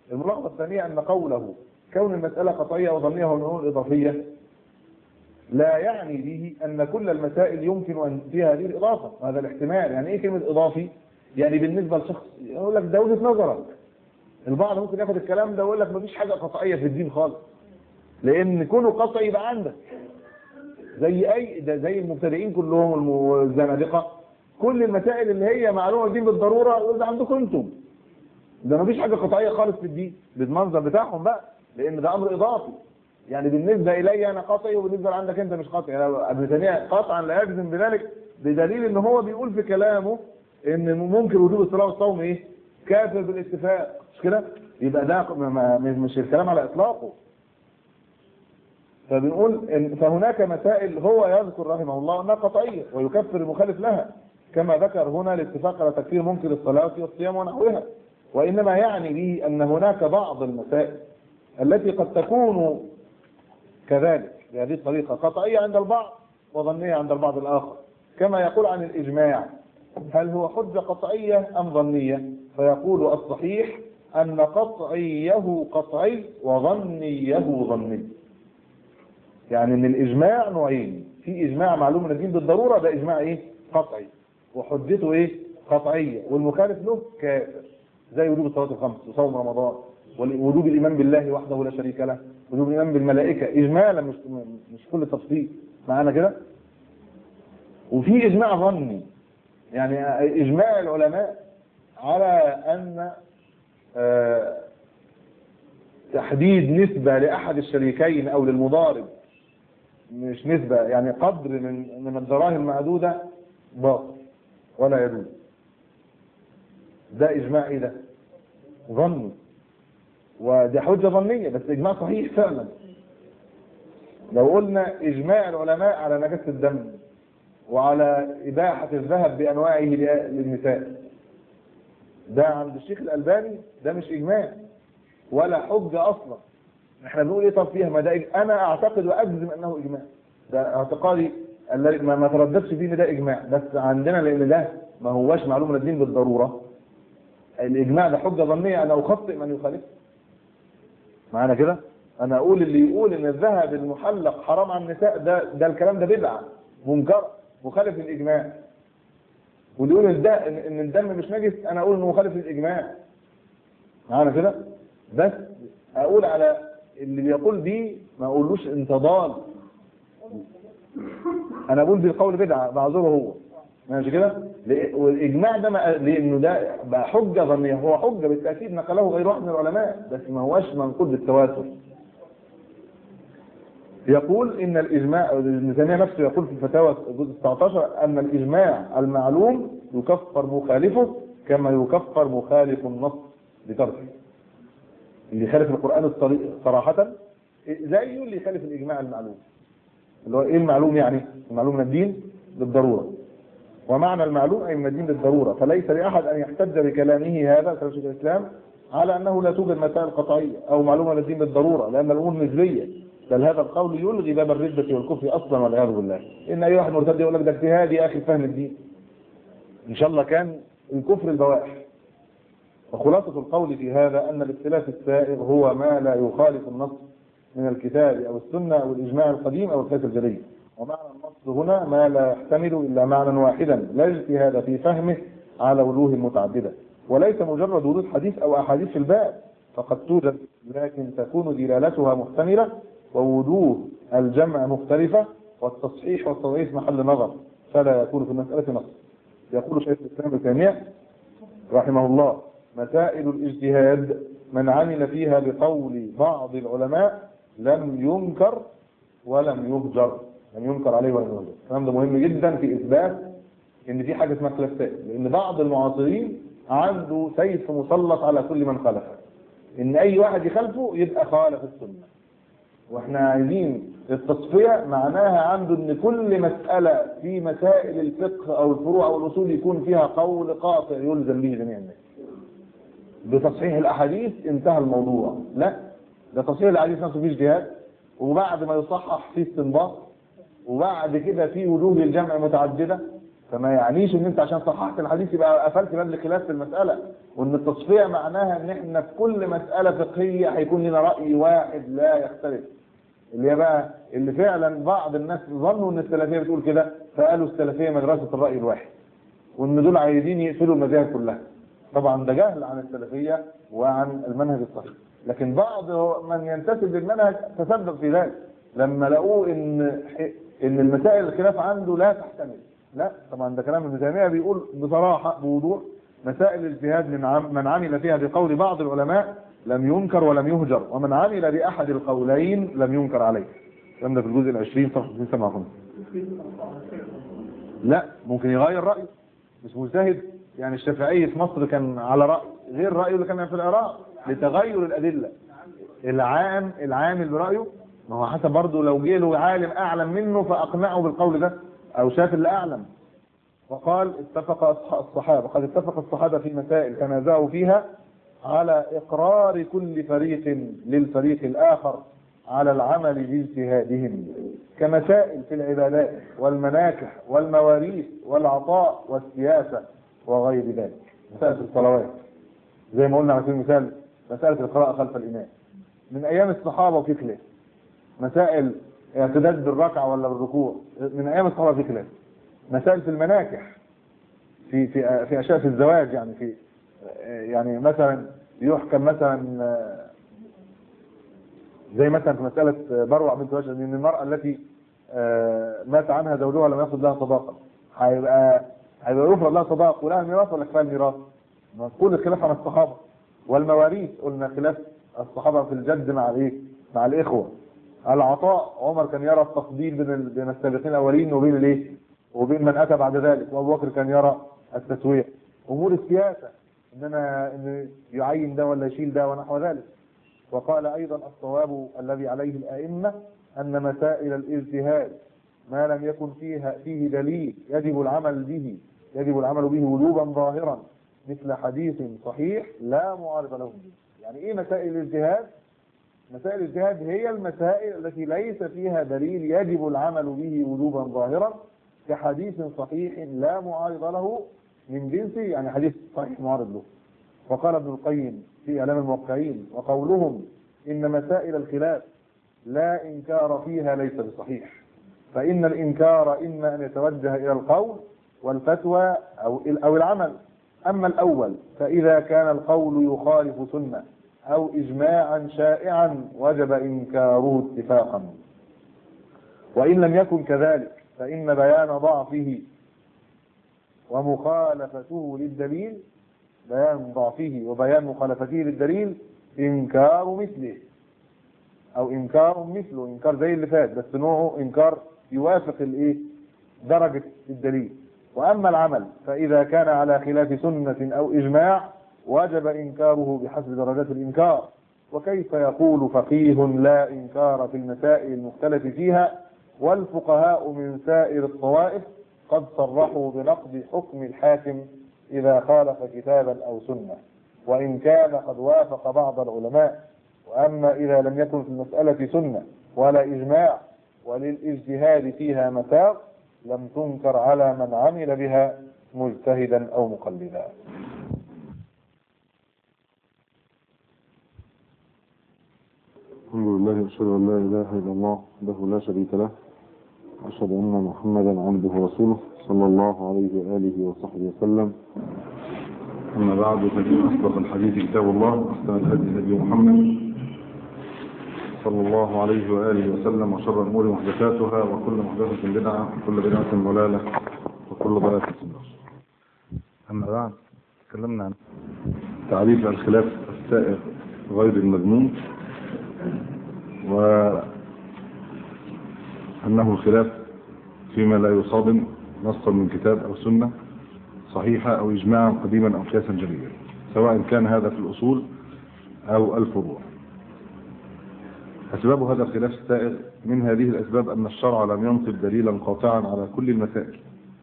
الملاحظة الثانية أن قوله كون المسألة قطعية وظنية والمعلوم الإضافية لا يعني به أن كل المسائل يمكن أن فيها هذه الإضافة وهذا الاحتمال يعني إيه كلمة إضافي؟ يعني بالنسبة لشخص يقول لك ده وجهة نظرك البعض ممكن ياخد الكلام ده ويقول لك مفيش حاجة قطعية في الدين خالص لأن كونه قطعي يبقى عندك زي أي ده زي المبتدئين كلهم الزنادقة كل المسائل اللي هي معلومة الدين بالضرورة يقول ده عندكم أنتم ده مفيش حاجة قطعية خالص في الدين بالمنظر بتاعهم بقى لأن ده أمر إضافي يعني بالنسبة إلي أنا قطعي وبالنسبة لعندك أنت مش قطعي يعني ابن تيمية قطعا لا يجزم بذلك بدليل إن هو بيقول في كلامه إن ممكن وجوب الصلاة والصوم إيه؟ كافر بالاتفاق مش كده؟ يبقى ده ما- ما- مش الكلام على إطلاقه فبنقول إن فهناك مسائل هو يذكر رحمه الله أنها قطعية ويكفر المخالف لها كما ذكر هنا الاتفاق على تكفير منكر الصلاة والصيام ونحوها وإنما يعني به أن هناك بعض المسائل التي قد تكون كذلك بهذه الطريقة قطعية عند البعض وظنية عند البعض الآخر كما يقول عن الإجماع هل هو حجة قطعية أم ظنية فيقول الصحيح أن قطعيه قطعي وظنيه ظني يعني ان الاجماع نوعين في اجماع معلوم من الدين بالضروره ده اجماع ايه قطعي وحجته ايه قطعيه والمخالف له كافر زي وجوب الصلاه الخمس وصوم رمضان ووجوب الايمان بالله وحده لا شريك له وجوب الايمان بالملائكه اجمالا مش مش كل تفصيل معانا كده وفي اجماع ظني يعني اجماع العلماء على ان آه، تحديد نسبة لأحد الشريكين أو للمضارب مش نسبة يعني قدر من من الدراهم معدودة باطل ولا يجوز ده إجماع إيه ده؟ ظني ودي حجة ظنية بس إجماع صحيح فعلا لو قلنا إجماع العلماء على نجاسة الدم وعلى إباحة الذهب بأنواعه للنساء ده عند الشيخ الألباني ده مش إجماع ولا حجة أصلا احنا بنقول ايه طب فيها ما ده إج- انا اعتقد واجزم انه اجماع ده اعتقادي الذي ما ما ترددش فيه ان ده اجماع بس عندنا لان ده ما هواش معلوم من الدين بالضروره الاجماع ده حجه ظنيه انا اخطئ من يخالف معانا كده انا اقول اللي يقول ان الذهب المحلق حرام على النساء ده ده الكلام ده بدعه منكر مخالف للاجماع واللي يقول ان ده ان إن الدم مش نجس انا اقول انه مخالف للاجماع معانا كده بس اقول على اللي بيقول دي ما اقولوش انت ضال انا اقول بالقول بدعه بعذره هو ماشي كده لإيه- والاجماع ده ما- لانه ده بقى حجه ظنيه هو حجه بالتاكيد نقله غير واحد من العلماء بس ما هوش منقول بالتواتر يقول ان الاجماع ابن تيميه نفسه يقول في الفتاوى الجزء 19 ان الاجماع المعلوم يكفر مخالفه كما يكفر مخالف النص بتركه اللي يخالف القرآن الصريح صراحة زيه اللي يخالف الإجماع المعلوم اللي هو إيه المعلوم يعني المعلوم من الدين بالضرورة ومعنى المعلوم أي من الدين بالضرورة فليس لأحد أن يحتج بكلامه هذا كلام شيخ الإسلام على أنه لا توجد مسائل قطعية أو معلومة من الدين بالضرورة لأن الأمور نسبية بل هذا القول يلغي باب الردة والكفر أصلا والعياذ بالله إن أي واحد مرتد يقول لك ده اجتهاد يا أخي فهم الدين إن شاء الله كان الكفر البواح وخلاصة القول في هذا أن الاختلاف السائغ هو ما لا يخالف النص من الكتاب أو السنة أو الإجماع القديم أو القياس الجديد ومعنى النص هنا ما لا يحتمل إلا معنى واحدا لا اجتهاد في فهمه على وجوه متعددة وليس مجرد ورود حديث أو أحاديث في الباب فقد توجد لكن تكون دلالتها محتملة ووجوه الجمع مختلفة والتصحيح والتضعيف محل نظر فلا يكون في المسألة نص يقول شيخ الإسلام ابن تيمية رحمه الله مسائل الاجتهاد من عمل فيها بقول بعض العلماء لم ينكر ولم يهجر لم ينكر عليه ولم يهجر الكلام ده مهم جدا في اثبات ان في حاجه اسمها خلاف سائل لان بعض المعاصرين عنده سيف مسلط على كل من خالفه ان اي واحد يخالفه يبقى خالف السنه واحنا عايزين التصفيه معناها عنده ان كل مساله في مسائل الفقه او الفروع او الاصول يكون فيها قول قاطع يلزم به جميع الناس بتصحيح الاحاديث انتهى الموضوع لا ده تصحيح الاحاديث نفسه فيه اجتهاد وبعد ما يصحح فيه استنباط وبعد كده في وجوه للجمع متعدده فما يعنيش ان انت عشان صححت الحديث يبقى قفلت باب الخلاف في المساله وان التصفيه معناها ان احنا في كل مساله فقهيه هيكون لنا راي واحد لا يختلف اللي هي بقى اللي فعلا بعض الناس ظنوا ان السلفيه بتقول كده فقالوا السلفيه مدرسه الراي الواحد وان دول عايزين يقفلوا المذاهب كلها طبعا ده جهل عن السلفيه وعن المنهج الصحيح لكن بعض من ينتسب للمنهج تسبب في ذلك لما لقوه ان ان المسائل الخلاف عنده لا تحتمل لا طبعا ده كلام ابن تيميه بيقول بصراحه بوضوح مسائل الاجتهاد من عم من عمل فيها بقول بعض العلماء لم ينكر ولم يهجر ومن عمل باحد القولين لم ينكر عليه الكلام ده في الجزء العشرين صفحه 257 لا ممكن يغير رايه مش مجتهد يعني الشافعي في مصر كان على راي غير رايه اللي كان في العراق لتغير الادله العام العامل برايه ما هو حسب برضه لو جه له عالم اعلم منه فاقنعه بالقول ده او شاف اللي اعلم وقال اتفق الصحابه قد اتفق الصحابه في مسائل تنازعوا فيها على اقرار كل فريق للفريق الاخر على العمل باجتهادهم كمسائل في العبادات والمناكح والمواريث والعطاء والسياسه وغير ذلك مسائل الصلوات زي ما قلنا على سبيل المثال مساله القراءه خلف الامام من ايام الصحابه وفي خلاف مسائل اعتداد بالركعه ولا بالركوع من ايام الصحابه في خلاف مسائل في المناكح في في في اشياء في الزواج يعني في يعني مثلا يحكم مثلا زي مثلا في مساله بروع بنت وجه ان المراه التي مات عنها زوجها لم ياخذ لها صداقه هيبقى هيبقى يفرض لها صداق ولها ميراث ولا كفايه الميراث؟ كل الخلاف عن الصحابه والمواريث قلنا خلاف الصحابه في الجد مع الايه؟ مع الاخوه العطاء عمر كان يرى التفضيل بين بين السابقين الاولين وبين الايه؟ وبين من اتى بعد ذلك وابو بكر كان يرى التسويه امور السياسه ان انا ان يعين ده ولا يشيل ده ونحو ذلك وقال ايضا الصواب الذي عليه الائمه ان مسائل الاجتهاد ما لم يكن فيها فيه دليل يجب العمل به يجب العمل به وجوبا ظاهرا مثل حديث صحيح لا معارض له يعني ايه مسائل الاجتهاد مسائل الاجتهاد هي المسائل التي ليس فيها دليل يجب العمل به وجوبا ظاهرا كحديث صحيح لا معارض له من جنسه يعني حديث صحيح معارض له وقال ابن القيم في اعلام الموقعين وقولهم ان مسائل الخلاف لا انكار فيها ليس بصحيح فان الانكار اما ان يتوجه الى القول والفتوى او او العمل اما الاول فاذا كان القول يخالف سنه او اجماعا شائعا وجب انكاره اتفاقا وان لم يكن كذلك فان بيان ضعفه ومخالفته للدليل بيان ضعفه وبيان مخالفته للدليل انكار مثله او انكار مثله انكار زي اللي فات بس نوعه انكار يوافق الايه درجه الدليل واما العمل فاذا كان على خلاف سنه او اجماع وجب انكاره بحسب درجات الانكار وكيف يقول فقيه لا انكار في المسائل المختلف فيها والفقهاء من سائر الطوائف قد صرحوا بنقض حكم الحاكم اذا خالف كتابا او سنه وان كان قد وافق بعض العلماء واما اذا لم يكن في المساله سنه ولا اجماع وللاجتهاد فيها مساق لم تنكر على من عمل بها مجتهدا او مقلدا الحمد لله أشهد أن لا إله إلا الله وحده لا شريك له وأشهد أن محمدا عبده ورسوله صلى الله عليه وآله وصحبه وسلم أما بعد فإن أصدق الحديث كتاب الله وأحسن الهدي هدي محمد صلى الله عليه وآله وسلم وشر الأمور محدثاتها وكل محدثة بدعة وكل بدعة ضلالة وكل ضلالة في النار أما بعد تكلمنا عن تعريف الخلاف السائر غير المذموم وأنه الخلاف فيما لا يصادم نصا من كتاب أو سنة صحيحة أو إجماعا قديما أو قياسا جليا سواء كان هذا في الأصول أو الفروع أسباب هذا الخلاف السائغ من هذه الأسباب أن الشرع لم ينصب دليلا قاطعا على كل المسائل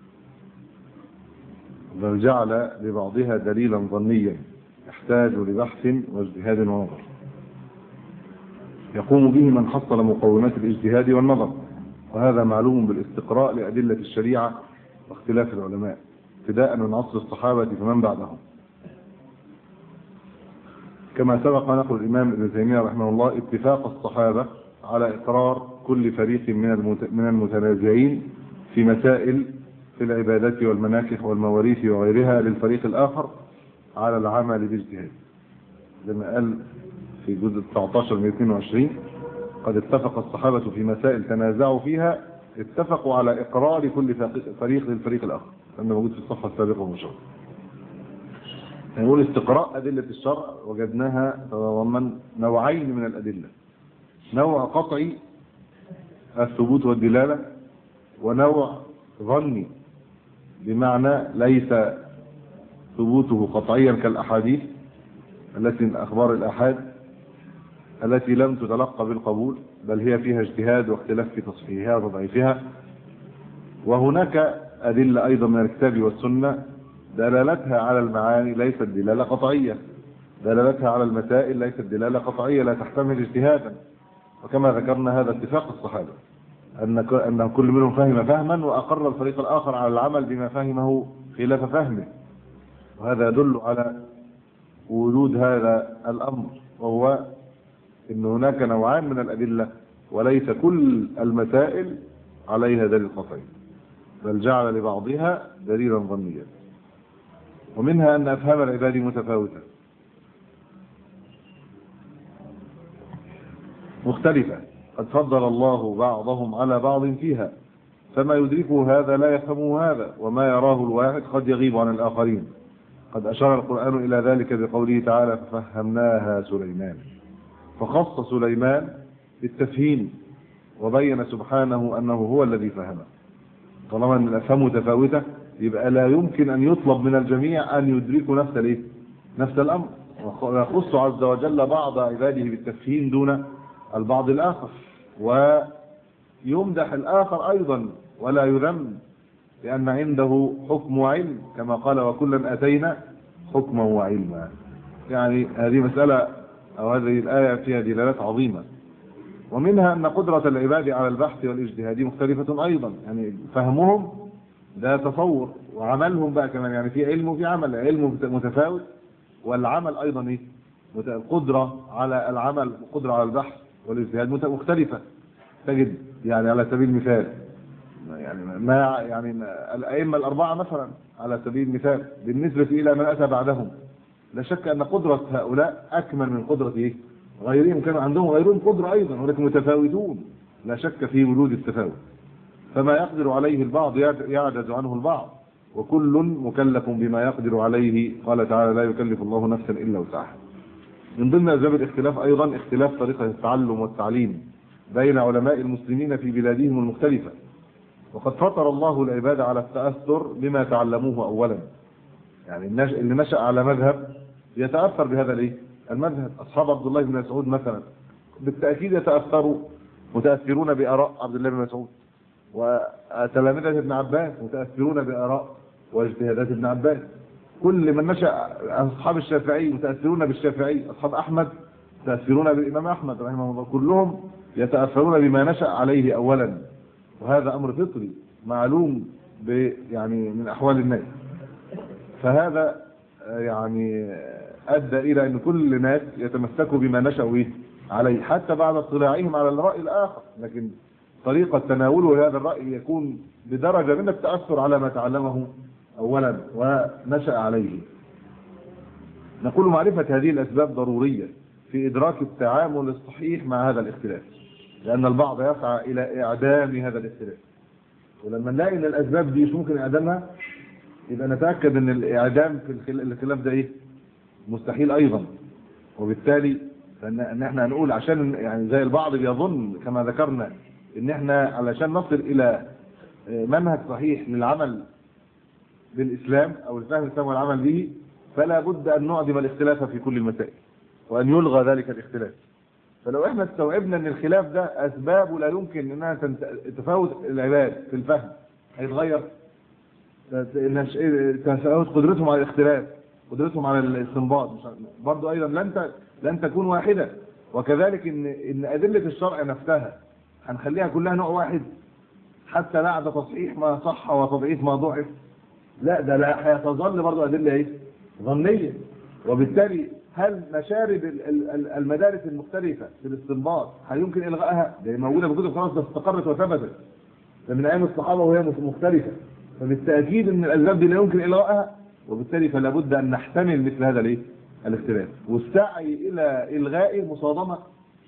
بل جعل لبعضها دليلا ظنيا يحتاج لبحث واجتهاد ونظر يقوم به من حصل مقومات الاجتهاد والنظر وهذا معلوم بالاستقراء لأدلة الشريعة واختلاف العلماء ابتداء من عصر الصحابة فمن بعدهم كما سبق نقل الإمام ابن تيمية رحمه الله اتفاق الصحابة على إقرار كل فريق من المت- من المتنازعين في مسائل في العبادات والمناكح والمواريث وغيرها للفريق الآخر على العمل باجتهاد زي ما قال في جزء 19 من 22 قد اتفق الصحابة في مسائل تنازعوا فيها اتفقوا على إقرار كل فق- فريق للفريق الآخر لأنه موجود في الصفحة السابقة والمشروع نقول استقراء أدلة الشرع وجدناها تتضمن نوعين من الأدلة نوع قطعي الثبوت والدلالة ونوع ظني بمعنى ليس ثبوته قطعيا كالأحاديث التي من أخبار الأحاد التي لم تتلقى بالقبول بل هي فيها اجتهاد واختلاف في تصحيحها وتضعيفها وهناك أدلة أيضا من الكتاب والسنة دلالتها على المعاني ليست دلالة قطعية دلالتها على المسائل ليست دلالة قطعية لا تحتمل اجتهادا وكما ذكرنا هذا اتفاق الصحابة أن ك- أن كل منهم فهم فهما وأقر الفريق الآخر على العمل بما فهمه خلاف فهمه وهذا يدل على وجود هذا الأمر وهو أن هناك نوعان من الأدلة وليس كل المسائل عليها دليل قطعي بل جعل لبعضها دليلا ظنيا ومنها أن أفهام العباد متفاوتة مختلفة قد فضل الله بعضهم على بعض فيها فما يدركه هذا لا يفهمه هذا وما يراه الواحد قد يغيب عن الآخرين قد أشار القرآن إلى ذلك بقوله تعالى ففهمناها سليمان فخص سليمان بالتفهيم وبين سبحانه أنه هو الذي فهمه طالما أن الأفهام متفاوتة يبقى لا يمكن أن يطلب من الجميع أن يدركوا نفس الإيه؟ نفس الأمر ويخص عز وجل بعض عباده بالتفهيم دون البعض الآخر ويمدح الآخر أيضا ولا يذم لأن عنده حكم وعلم كما قال وكلا أتينا حكما وعلما يعني هذه مسألة أو هذه الآية فيها دلالات عظيمة ومنها أن قدرة العباد على البحث والاجتهاد مختلفة أيضا يعني فهمهم ده تصور وعملهم بقى كمان يعني في علم وفي عمل علم متفاوت والعمل أيضا إيه مت- القدرة على العمل والقدرة على البحث والاجتهاد مت- مختلفة تجد يعني على سبيل المثال يعني ما يعني ما- الأئمة الأربعة مثلا على سبيل المثال بالنسبة إلى من أتى بعدهم لا شك أن قدرة هؤلاء أكمل من قدرة إيه؟ غيرهم كانوا عندهم غيرهم قدرة أيضا ولكن متفاوتون لا شك في وجود التفاوت فما يقدر عليه البعض يعج- يعجز عنه البعض وكل مكلف بما يقدر عليه قال تعالى لا يكلف الله نفسا إلا وسعها من ضمن أسباب الاختلاف أيضا اختلاف طريقة التعلم والتعليم بين علماء المسلمين في بلادهم المختلفة وقد فطر الله العباد على التأثر بما تعلموه أولا يعني النش- اللي نشأ على مذهب يتأثر بهذا الايه المذهب أصحاب عبد الله بن مسعود مثلا بالتأكيد يتأثروا متأثرون بآراء عبد الله بن مسعود وتلامذة ابن عباس متأثرون بآراء واجتهادات ابن عباس كل من نشأ أصحاب الشافعي متأثرون بالشافعي أصحاب أحمد متأثرون بالإمام أحمد رحمه الله كلهم يتأثرون بما نشأ عليه أولا وهذا أمر فطري معلوم ب يعني من أحوال الناس فهذا آه، يعني آه، أدى إلى أن كل الناس يتمسكوا بما نشأوا إيه؟ عليه حتى بعد اطلاعهم على الرأي الآخر لكن طريقة تناوله هذا الرأي يكون بدرجة من التأثر على ما تعلمه أولا ونشأ عليه نقول معرفة هذه الأسباب ضرورية في إدراك التعامل الصحيح مع هذا الاختلاف لأن البعض يسعى إلى إعدام هذا الاختلاف ولما نلاقي ان الاسباب دي مش ممكن اعدامها يبقى نتاكد ان الاعدام في الخل- الخلاف ده ايه مستحيل ايضا وبالتالي فان ان احنا هنقول عشان يعني زي البعض بيظن كما ذكرنا ان احنا علشان نصل الى آه، منهج صحيح للعمل بالاسلام او الفهم الاسلام والعمل به فلا بد ان نعدم الاختلاف في كل المسائل وان يلغى ذلك الاختلاف فلو احنا استوعبنا ان الخلاف ده اسبابه لا يمكن انها تنت- تفاوت العباد في الفهم هيتغير نش- تفاوت قدرتهم على الاختلاف قدرتهم على الاستنباط مش عارف- برضو ايضا لن ت- لن تكون واحده وكذلك ان ان ادله الشرع نفسها هنخليها كلها نوع واحد حتى بعد تصحيح ما صح وتضعيف ما ضعف لا ده لا هيتظل برضه ادله ايه ظنيه وبالتالي هل مشارب ال- ال- ال- المدارس المختلفه في الاستنباط هل يمكن الغائها ده موجوده في كتب خلاص ده استقرت وثبتت ده من ايام الصحابه وهي مختلفه فبالتاكيد ان الاسباب دي لا يمكن الغائها وبالتالي فلا بد ان نحتمل مثل هذا الايه الاختلاف والسعي الى الغاء مصادمه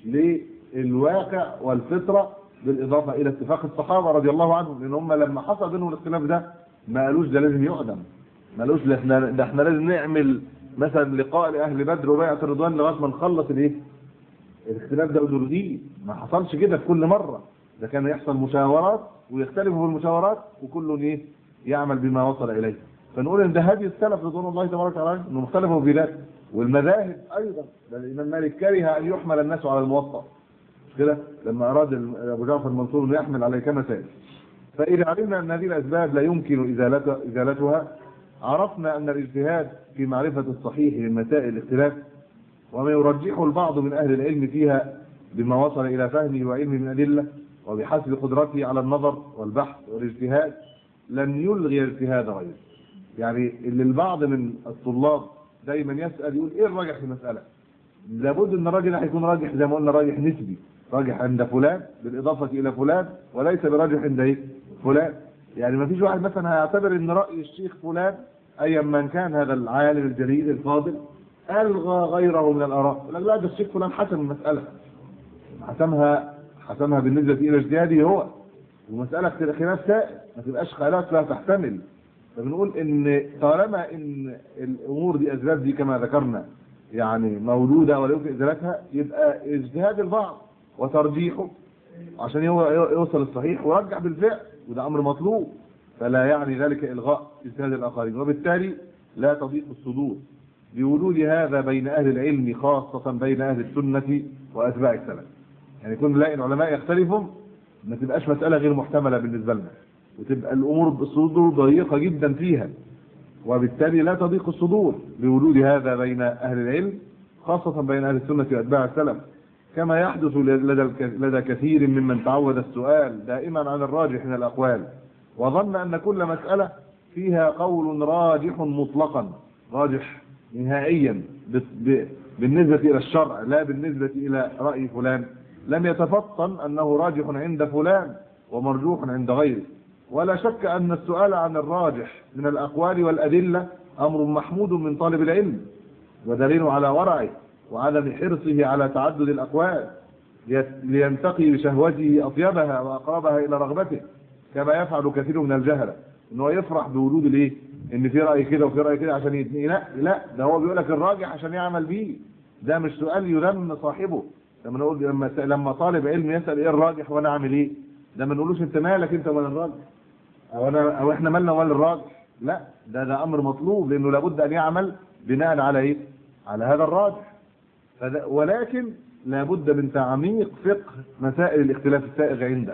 للواقع والفطره بالاضافه الى اتفاق الصحابه رضي الله عنهم لان هم لما حصل بينهم الاختلاف ده ما قالوش ده لازم يقدم ما قالوش ده احنا ده احنا لازم نعمل مثلا لقاء لاهل بدر وبيعه الرضوان لغايه ما نخلص الايه الاختلاف ده ودرديه ما حصلش كده في كل مره ده كان يحصل مشاورات ويختلفوا في المشاورات وكل ايه يعمل بما وصل اليه فنقول ان ده هدي السلف رضوان الله تبارك وتعالى انهم اختلفوا في ذلك والمذاهب ايضا ده الامام مالك كره ان يحمل الناس على الموطأ مش كده لما اراد ال- ابو جعفر المنصور انه يحمل عليه كما سائل فاذا علمنا ان هذه الاسباب لا يمكن ازالتها ازالتها عرفنا ان الاجتهاد في معرفه الصحيح من مسائل الاختلاف وما يرجحه البعض من اهل العلم فيها بما وصل الى فهمه وعلمه من ادله وبحسب قدرته على النظر والبحث والاجتهاد لن يلغي اجتهاد غيره يعني اللي البعض من الطلاب دايما يسال يقول ايه الراجح في المساله لابد ان الراجح ده هيكون راجح زي ما قلنا راجح نسبي راجح عند فلان بالاضافه الى فلان وليس براجح عند ايه فلان يعني ما فيش واحد مثلا هيعتبر ان راي الشيخ فلان ايا من كان هذا العالم الجليل الفاضل الغى غيره من الاراء يقول لك لا ده الشيخ فلان حسم المساله حسمها حسمها بالنسبه الى اجتهاده هو ومساله خلاف سائر ما تبقاش خلاف لا تحتمل فبنقول ان طالما ان الامور دي اسباب دي كما ذكرنا يعني موجوده ولا يمكن ازالتها يبقى اجتهاد البعض وترجيحه عشان هو يوصل الصحيح ورجح بالفعل وده امر مطلوب فلا يعني ذلك الغاء اجتهاد الاخرين وبالتالي لا تضيق الصدور بوجود هذا بين اهل العلم خاصه بين اهل السنه واتباع السلف يعني كل نلاقي العلماء يختلفوا ما تبقاش مساله غير محتمله بالنسبه لنا وتبقى الامور بالصدور ضيقه جدا فيها وبالتالي لا تضيق الصدور بوجود هذا بين اهل العلم خاصه بين اهل السنه واتباع السلف كما يحدث لدى الك- لدى كثير ممن تعود السؤال دائما عن الراجح من الاقوال وظن ان كل مساله فيها قول راجح مطلقا راجح نهائيا ب- ب- بالنسبه الى الشرع لا بالنسبه الى راي فلان لم يتفطن انه راجح عند فلان ومرجوح عند غيره ولا شك ان السؤال عن الراجح من الاقوال والادله امر محمود من طالب العلم ودليل على ورعه وعدم حرصه على تعدد الاقوال ليت- لينتقي بشهوته اطيبها واقربها الى رغبته كما يفعل كثير من الجهله ان هو يفرح بوجود الايه ان في راي كده وفي راي كده عشان يتنقي لا لا ده هو بيقول لك الراجح عشان يعمل بيه ده مش سؤال يذم صاحبه لما نقول لما لما طالب علم يسال ايه الراجح وانا اعمل ايه ده ما نقولوش انت مالك انت ولا الراجح او انا او احنا مالنا ولا الراجح لا ده ده امر مطلوب لانه لابد ان يعمل بناء على ايه على هذا الراجح فده ولكن لابد من تعميق فقه مسائل الاختلاف السائغ عنده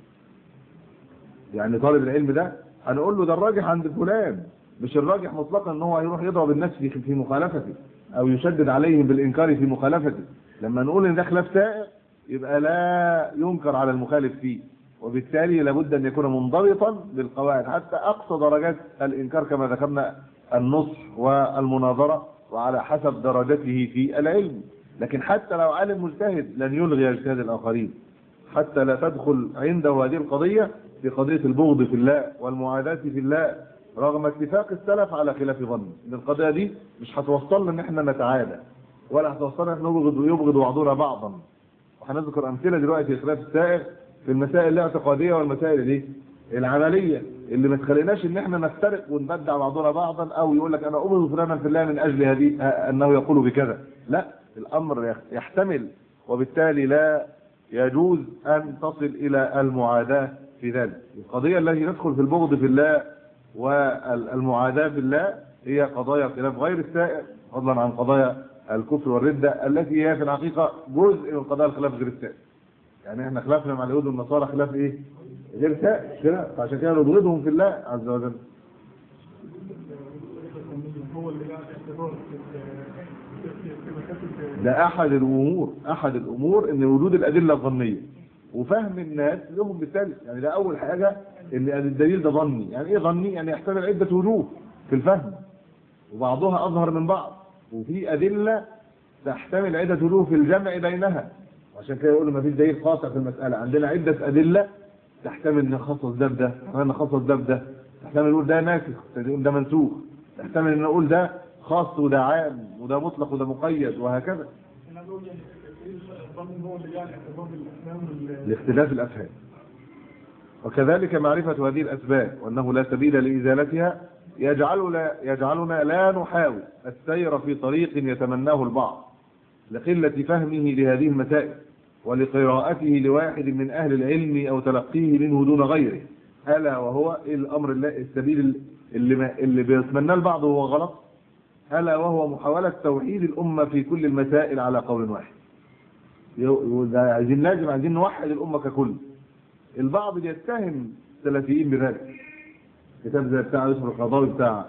يعني طالب العلم ده هنقول له ده الراجح عند فلان مش الراجح مطلقا ان هو يروح يضرب الناس في في مخالفته او يشدد عليهم بالانكار في مخالفته لما نقول ان ده خلاف سائغ يبقى لا ينكر على المخالف فيه وبالتالي لابد ان يكون منضبطا بالقواعد حتى اقصى درجات الانكار كما ذكرنا النصح والمناظره وعلى حسب درجته في العلم لكن حتى لو عالم مجتهد لن يلغي اجتهاد الاخرين حتى لا تدخل عنده هذه القضيه في قضيه البغض في الله والمعاداه في الله رغم اتفاق السلف على خلاف ظن ان القضيه دي مش هتوصلنا ان احنا نتعادى ولا هتوصلنا ان احنا نبغض ويبغض بعضنا بعضا وهنذكر امثله دلوقتي في خلاف السائر في المسائل الاعتقاديه والمسائل الايه العمليه اللي ما تخليناش ان احنا نفترق ونبدع بعضنا بعضا او يقول لك انا ابغض فلانا في الله من اجل هذه انه يقول بكذا لا الامر يحتمل وبالتالي لا يجوز ان تصل الى المعاداه في ذلك القضيه التي تدخل في البغض في الله والمعاداه في الله هي قضايا خلاف غير السائر فضلا عن قضايا الكفر والردة التي هي في الحقيقة جزء من قضايا الخلاف غير السائر يعني احنا خلافنا مع اليهود والنصارى خلاف ايه غير سائر كده فعشان كده نبغضهم في الله عز وجل هو اللي قاعد اعتبار في في مكاتب ده احد الامور احد الامور ان وجود الادله الظنيه وفهم الناس لهم بالتالي يعني ده اول حاجه ان الدليل ده ظني يعني ايه ظني يعني يحتمل عده وجوه في الفهم وبعضها اظهر من بعض وفي ادله تحتمل عده وجوه في الجمع بينها عشان كده يقولوا ما فيش دليل قاطع في المساله عندنا عده ادله تحتمل نخصص ده بده تحتمل نخصص ده بده تحتمل نقول ده ناسخ تحتمل ده منسوخ تحتمل ان نقول ده خاص وده عام وده مطلق وده مقيد وهكذا انا بقول يعني الظن هو اللي يعني اعتبار الافهام وال- لاختلاف الافهام وكذلك معرفة هذه الأسباب وأنه لا سبيل لإزالتها يجعلنا, يجعلنا لا نحاول السير في طريق يتمناه البعض لقلة فهمه لهذه المسائل ولقراءته لواحد من أهل العلم أو تلقيه منه دون غيره ألا وهو الأمر الل- السبيل اللي, ما اللي بيتمناه البعض وهو غلط ألا وهو محاولة توحيد الأمة في كل المسائل على قول واحد يو- ده عايزين لازم عايزين نوحد الأمة ككل البعض بيتهم السلفيين بذلك كتاب زي بتاع اسمه القضاوي بتاع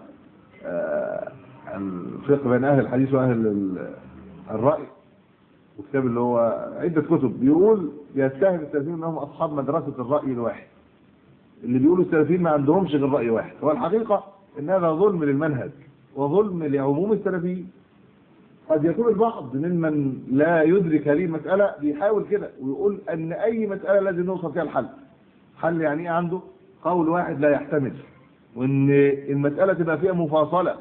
آه، الفقه بين اهل الحديث واهل ال- الراي وكتاب اللي هو عده كتب بيقول بيتهم السلفيين انهم اصحاب مدرسه الراي الواحد اللي بيقولوا السلفيين ما عندهمش غير راي واحد هو الحقيقه ان هذا ظلم للمنهج وظلم لعموم السلفيين قد يكون البعض ممن لا يدرك هذه المسألة بيحاول كده ويقول أن أي مسألة لازم نوصل فيها الحل حل يعني إيه عنده قول واحد لا يحتمل وأن المسألة تبقى فيها مفاصلة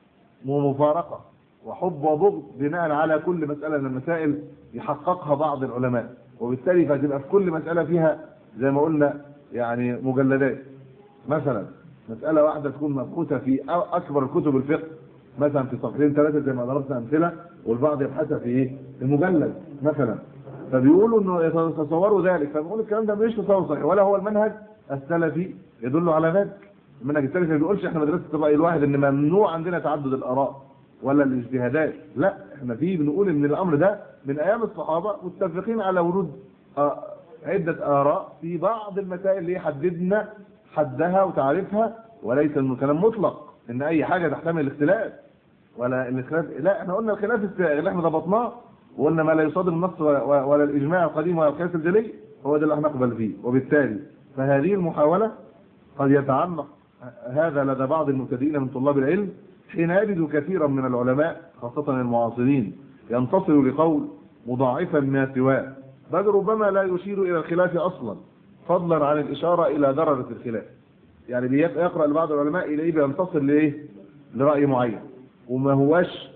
ومفارقة وحب وبغض بناء على كل مسألة من المسائل يحققها بعض العلماء وبالتالي فتبقى في كل مسألة فيها زي ما قلنا يعني مجلدات مثلا مسألة واحدة تكون مبحوثة في أ- أكبر كتب الفقه مثلا في صفحتين ثلاثة زي ما ضربنا أمثلة والبعض يبحثها في إيه؟ في مجلد مثلا فبيقولوا إنه يتصوروا ذلك فبنقول الكلام ده مش تصور صحيح ولا هو المنهج السلفي يدل على ذلك المنهج السلفي ما بيقولش احنا مدرسة الرأي الواحد إن ممنوع عندنا تعدد الآراء ولا الاجتهادات لا احنا فيه بنقول إن الأمر ده من أيام الصحابة متفقين على ورود آه، عدة آراء في بعض المسائل اللي حددنا حدها وتعريفها وليس الكلام مطلق ان اي حاجه تحتمل الاختلاف ولا الاختلاف لا احنا قلنا الخلاف السائغ اللي احنا ضبطناه وقلنا ما لا يصادم النص ولا, ولا الاجماع القديم ولا القياس الجلي هو ده اللي احنا نقبل فيه وبالتالي فهذه المحاوله قد يتعمق هذا لدى بعض المبتدئين من طلاب العلم حين يجد كثيرا من العلماء خاصه المعاصرين ينتصر لقول مضاعفا ما سواه بل ربما لا يشير الى الخلاف اصلا فضلا عن الاشاره الى درجه الخلاف يعني بيق- يقرا لبعض العلماء اليه بينتصر لايه لراي معين وما هواش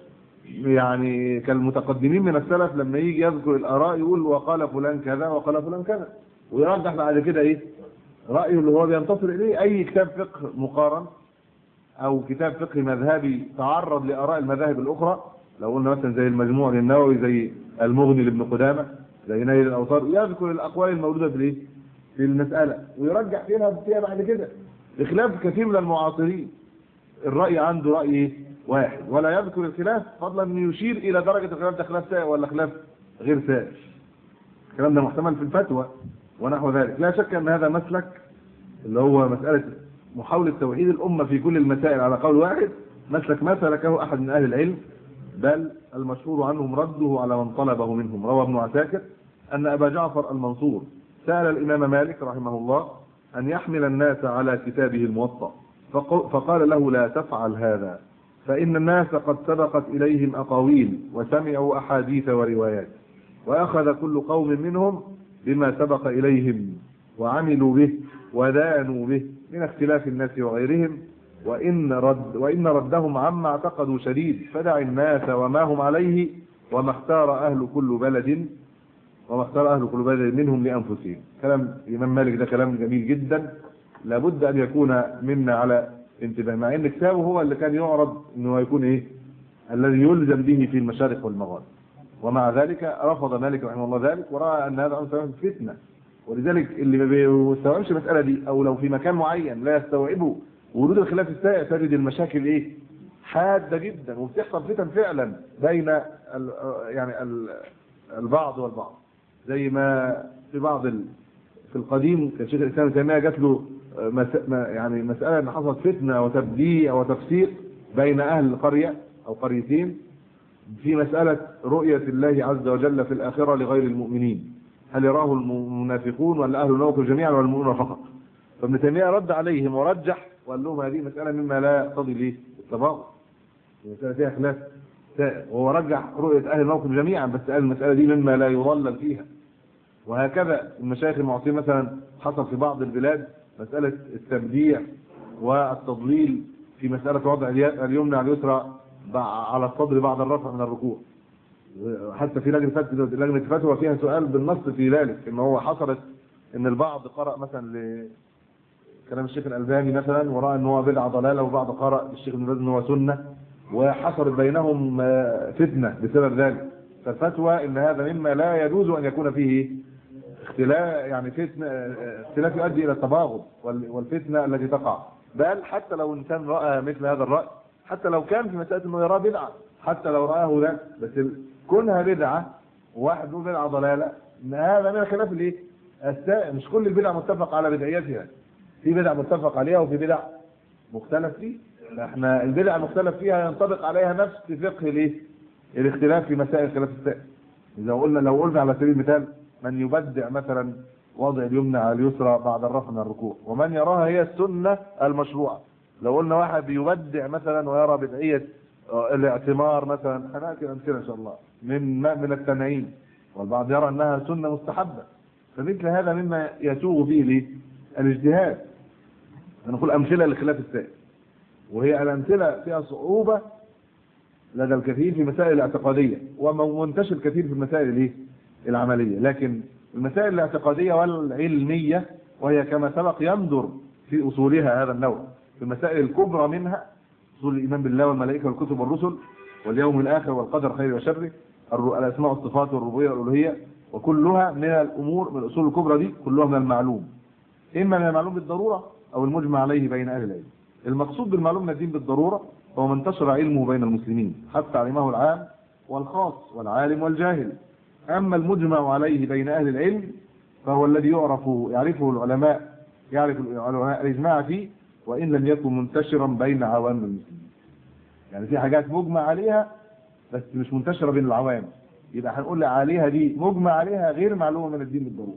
يعني كالمتقدمين من السلف لما يجي يذكر الاراء يقول وقال فلان كذا وقال فلان كذا ويرجح بعد كده ايه رايه اللي هو بينتصر اليه اي كتاب فقه مقارن او كتاب فقه مذهبي تعرض لاراء المذاهب الاخرى لو قلنا مثلا زي المجموع للنووي زي المغني لابن قدامه زي نيل الاوطار يذكر الاقوال الموجوده في الايه في المساله ويرجح فيها فيها بعد كده بخلاف كثير من المعاصرين الراي عنده راي واحد ولا يذكر الخلاف فضلا انه يشير الى درجه الخلاف ده خلاف سائغ ولا خلاف غير سائغ الكلام ده محتمل في الفتوى ونحو ذلك لا شك ان هذا مسلك اللي هو مساله محاوله توحيد الامه في كل المسائل على قول واحد مسلك ما سلكه احد من اهل العلم بل المشهور عنهم رده على من طلبه منهم روى ابن عساكر ان ابا جعفر المنصور سال الامام مالك رحمه الله ان يحمل الناس على كتابه الموطأ فق- فقال له لا تفعل هذا فإن الناس قد سبقت إليهم أقاويل وسمعوا أحاديث وروايات وأخذ كل قوم منهم بما سبق إليهم وعملوا به ودانوا به من اختلاف الناس وغيرهم وإن, رد وإن ردهم عما اعتقدوا شديد فدع الناس وما هم عليه وما اختار أهل كل بلد وما اختار أهل كل بلد منهم لأنفسهم كلام الإمام مالك ده كلام جميل جدا لابد أن يكون منا على انتباه مع ان كتابه هو اللي كان يعرض انه يكون ايه الذي يلزم به في المشارق والمغارب ومع ذلك رفض مالك رحمه الله ذلك وراى ان هذا امر فتنه ولذلك اللي ما بيستوعبش المساله دي او لو في مكان معين لا يستوعبه ورود الخلاف السائغ تجد المشاكل ايه حاده جدا وبتحصل فتن فعلا بين ال يعني ال البعض والبعض زي ما في بعض ال في القديم كان شيخ الاسلام ابن تيميه جات له مس... ما- يعني مساله ان حصلت فتنه وتبديع وتفسيق بين اهل القريه او قريتين في مساله رؤيه الله عز وجل في الاخره لغير المؤمنين هل يراه المنافقون ولا اهل الموقف جميعا ولا المؤمنون فقط فابن تيميه رد عليهم ورجح وقال لهم هذه مساله مما لا يقتضي ليه التباغض المساله فيها خلاف سائر وهو رجح رؤيه اهل الموقف جميعا بس قال المساله دي مما لا يضلل فيها وهكذا المشايخ المعطين مثلا حصل في بعض البلاد مساله التبديع والتضليل في مساله وضع الي- اليمنى على اليسرى بع- على الصدر بعد الرفع من الركوع حتى في لجنه فتوى لجنه فتوى فيها سؤال بالنص في ذلك ان هو حصلت ان البعض قرأ مثلا ل كلام الشيخ الألباني مثلا ورأى ان هو بدعة ضلالة وبعض قرأ الشيخ ابن باز ان هو سنة وحصلت بينهم آه، فتنة بسبب ذلك فالفتوى ان هذا مما لا يجوز ان يكون فيه اختلاف يعني فتنة آه، اختلاف يؤدي الى التباغض وال- والفتنة التي تقع بل حتى لو انسان رأى مثل هذا الرأي حتى لو كان في مسألة انه يراه بدعة حتى لو رآه ذا بس ال- كونها بدعة وواحد يقول بدعة ضلالة ان هذا من الخلاف الايه؟ السائر مش كل البدع متفق على بدعيتها في بدع متفق عليها وفي بدع مختلف فيه احنا البدع المختلف فيها ينطبق عليها نفس فقه الايه الاختلاف في مسائل خلاف السائل اذا قلنا لو قلنا على سبيل المثال من يبدع مثلا وضع اليمنى على اليسرى بعد الرفع من الركوع ومن يراها هي السنه المشروعه لو قلنا واحد بيبدع مثلا ويرى بدعيه آه، الاعتمار مثلا هناتي امثله ان شاء الله من من التنعيم والبعض يرى انها سنه مستحبه فمثل هذا مما يسوغ فيه ليه؟ الاجتهاد نقول امثله لخلاف السائل وهي الامثله فيها صعوبه لدى الكثير في مسائل الاعتقاديه ومنتشر كثير في المسائل الايه؟ العمليه لكن المسائل الاعتقاديه والعلميه وهي كما سبق يندر في اصولها هذا النوع في المسائل الكبرى منها اصول الايمان بالله والملائكه والكتب والرسل واليوم الاخر والقدر خير وشره الر- الاسماء والصفات والربوبيه والالوهيه وكلها من الامور من الاصول الكبرى دي كلها من المعلوم اما من المعلوم بالضروره او المجمع عليه بين اهل العلم المقصود بالمعلوم من الدين بالضروره هو من انتشر علمه بين المسلمين حتى علمه العام والخاص والعالم والجاهل اما المجمع عليه بين اهل العلم فهو الذي يعرف يعرفه العلماء يعرف العلماء الاجماع فيه وان لم يكن منتشرا بين عوام المسلمين يعني في حاجات مجمع عليها بس مش منتشره بين العوام يبقى هنقول عليها دي مجمع عليها غير معلومه من الدين بالضروره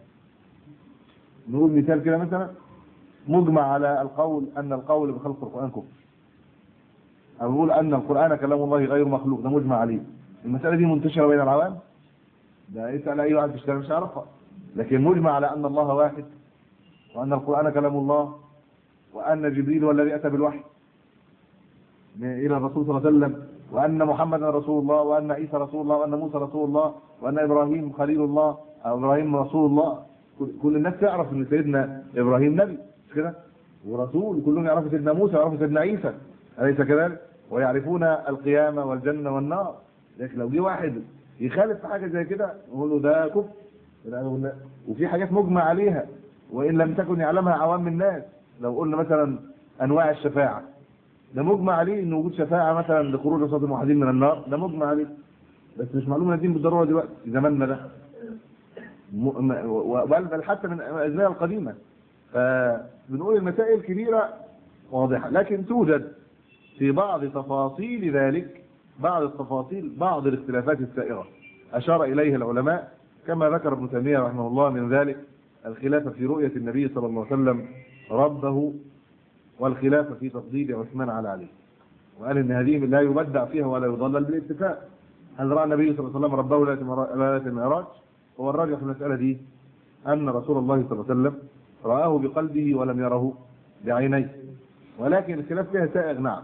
نقول مثال كده مثلا مجمع على القول ان القول بخلق القران كفر او نقول ان القران كلام الله غير مخلوق ده مجمع عليه المساله دي منتشره بين العوام ده اسال اي واحد تشتغل مش هيعرفها لكن مجمع على ان الله واحد وان القران كلام الله وان جبريل هو الذي اتى بالوحي الى الرسول صلى الله عليه وسلم وان محمدا رسول الله وان عيسى رسول الله وان موسى رسول الله وان ابراهيم خليل الله او ابراهيم رسول الله كل- كل الناس تعرف ان سيدنا ابراهيم نبي مش كده ورسول كلهم يعرفوا سيدنا موسى ويعرفوا سيدنا عيسى اليس كذلك ويعرفون القيامه والجنه والنار لكن لو جه واحد يخالف في حاجه زي كده نقول له ده كفر ده- وفي حاجات مجمع عليها وان لم تكن يعلمها عوام الناس لو قلنا مثلا انواع الشفاعه ده مجمع عليه ان وجود شفاعه مثلا لخروج عصاة الموحدين من النار ده مجمع عليه بس مش معلوم من الدين بالضروره دلوقتي في زماننا ده م- م- و- بل بل حتى من الازمنه القديمه فبنقول المسائل كبيره واضحه لكن توجد في بعض تفاصيل ذلك بعض التفاصيل بعض الاختلافات السائره اشار اليه العلماء كما ذكر ابن تيميه رحمه الله من ذلك الخلاف في رؤيه النبي صلى الله عليه وسلم ربه والخلاف في تفضيل عثمان على علي وقال ان هذه لا يبدع فيها ولا يضلل بالاتفاق هل راى النبي صلى الله عليه وسلم ربه ليله المعراج هو الراجح في المساله دي ان رسول الله صلى الله عليه وسلم راه بقلبه ولم يره بعينيه ولكن الخلاف فيها سائغ نعم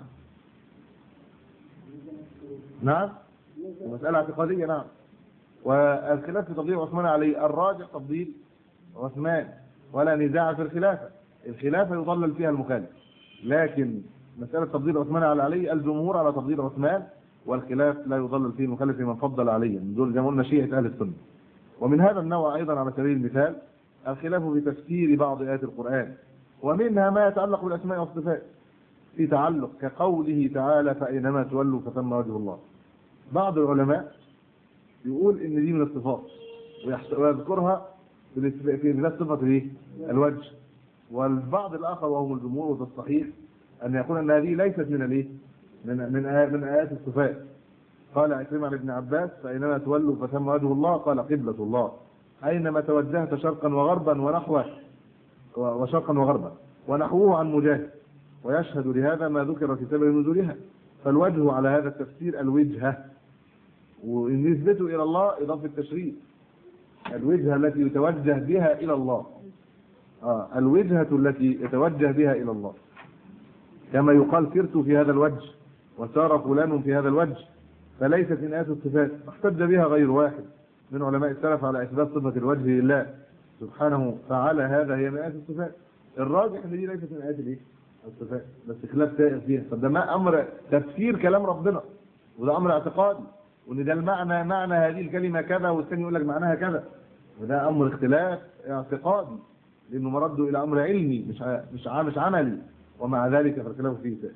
نعم مسألة اعتقادية نعم والخلاف في تفضيل عثمان عليه الراجح تفضيل عثمان ولا نزاع في الخلافة الخلافة يضلل فيها المخالف لكن مسألة تفضيل عثمان على علي الجمهور على تفضيل عثمان والخلاف لا يضلل فيه المخالف من فضل عليا من دول زي ما قلنا شيعة أهل السنة ومن هذا النوع أيضا على سبيل المثال الخلاف في تفسير بعض آيات القرآن ومنها ما يتعلق بالأسماء والصفات في تعلق كقوله تعالى فأينما تولوا فثم وجه الله بعض العلماء يقول ان دي من الصفات ويحس- ويذكرها في في ذات صفه ايه؟ الوجه والبعض الاخر وهم الجمهور وده الصحيح ان يقول ان هذه ليست من الايه؟ من من آيات من ايات الصفات قال عكرمه عن ابن عباس فاينما تولوا فثم وجه الله قال قبله الله أينما توجهت شرقا وغربا ونحوه وشرقا وغربا ونحوه عن مجاهد ويشهد لهذا ما ذكر في سبب نزولها فالوجه على هذا التفسير الوجهة ونسبته إلى الله إضافة التشريف الوجهة التي يتوجه بها إلى الله آه الوجهة التي يتوجه بها إلى الله كما يقال سرت في هذا الوجه وسار فلان في هذا الوجه فليست من آيات الصفات احتج بها غير واحد من علماء السلف على إثبات صفة الوجه لله سبحانه فعلى هذا هي من آيات الصفات الراجح ان دي ليست من آيات الايه؟ الصفات بس خلاف سائر فيها طب ده ما امر تفسير كلام ربنا وده امر اعتقادي وان ده المعنى معنى هذه الكلمه كذا والثاني يقول لك معناها كذا وده امر اختلاف اعتقادي لانه مرده الى امر علمي مش ع- مش ع- مش عملي ومع ذلك فالخلاف فيه سائر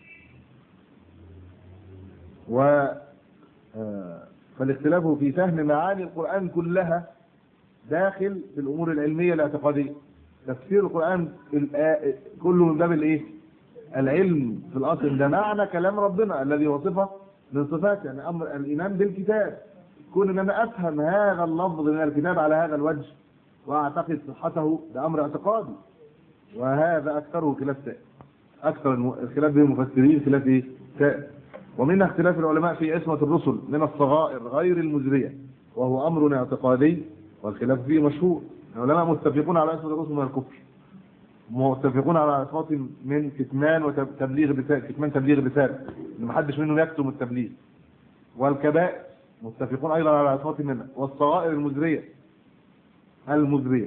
و آه، فالاختلاف في فهم معاني القرآن كلها داخل في الأمور العلمية الاعتقادية تفسير القرآن الآ- كله من باب الايه العلم في الأصل ده معنى كلام ربنا الذي هو صفة من صفات يعني أمر الإيمان بالكتاب كون ان انا افهم هذا اللفظ من الكتاب على هذا الوجه واعتقد صحته ده امر اعتقادي وهذا اكثره خلاف سائر اكثر الم- الخلاف بين المفسرين خلاف ايه سائر ومنها اختلاف العلماء في عصمة الرسل من الصغائر غير المزرية وهو امر اعتقادي والخلاف فيه مشهور العلماء متفقون على عصمة الرسل من الكفر متفقون على عصمة من كتمان وتبليغ الرسالة كتمان تبليغ الرسالة ان محدش منهم يكتم التبليغ والكبائر متفقون ايضا على عصمة منها والصغائر المزرية المزرية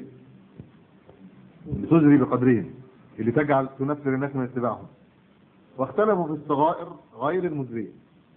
اللي تزري بقدرهم اللي تجعل تنفر الناس من اتباعهم واختلفوا في الصغائر غير المزرية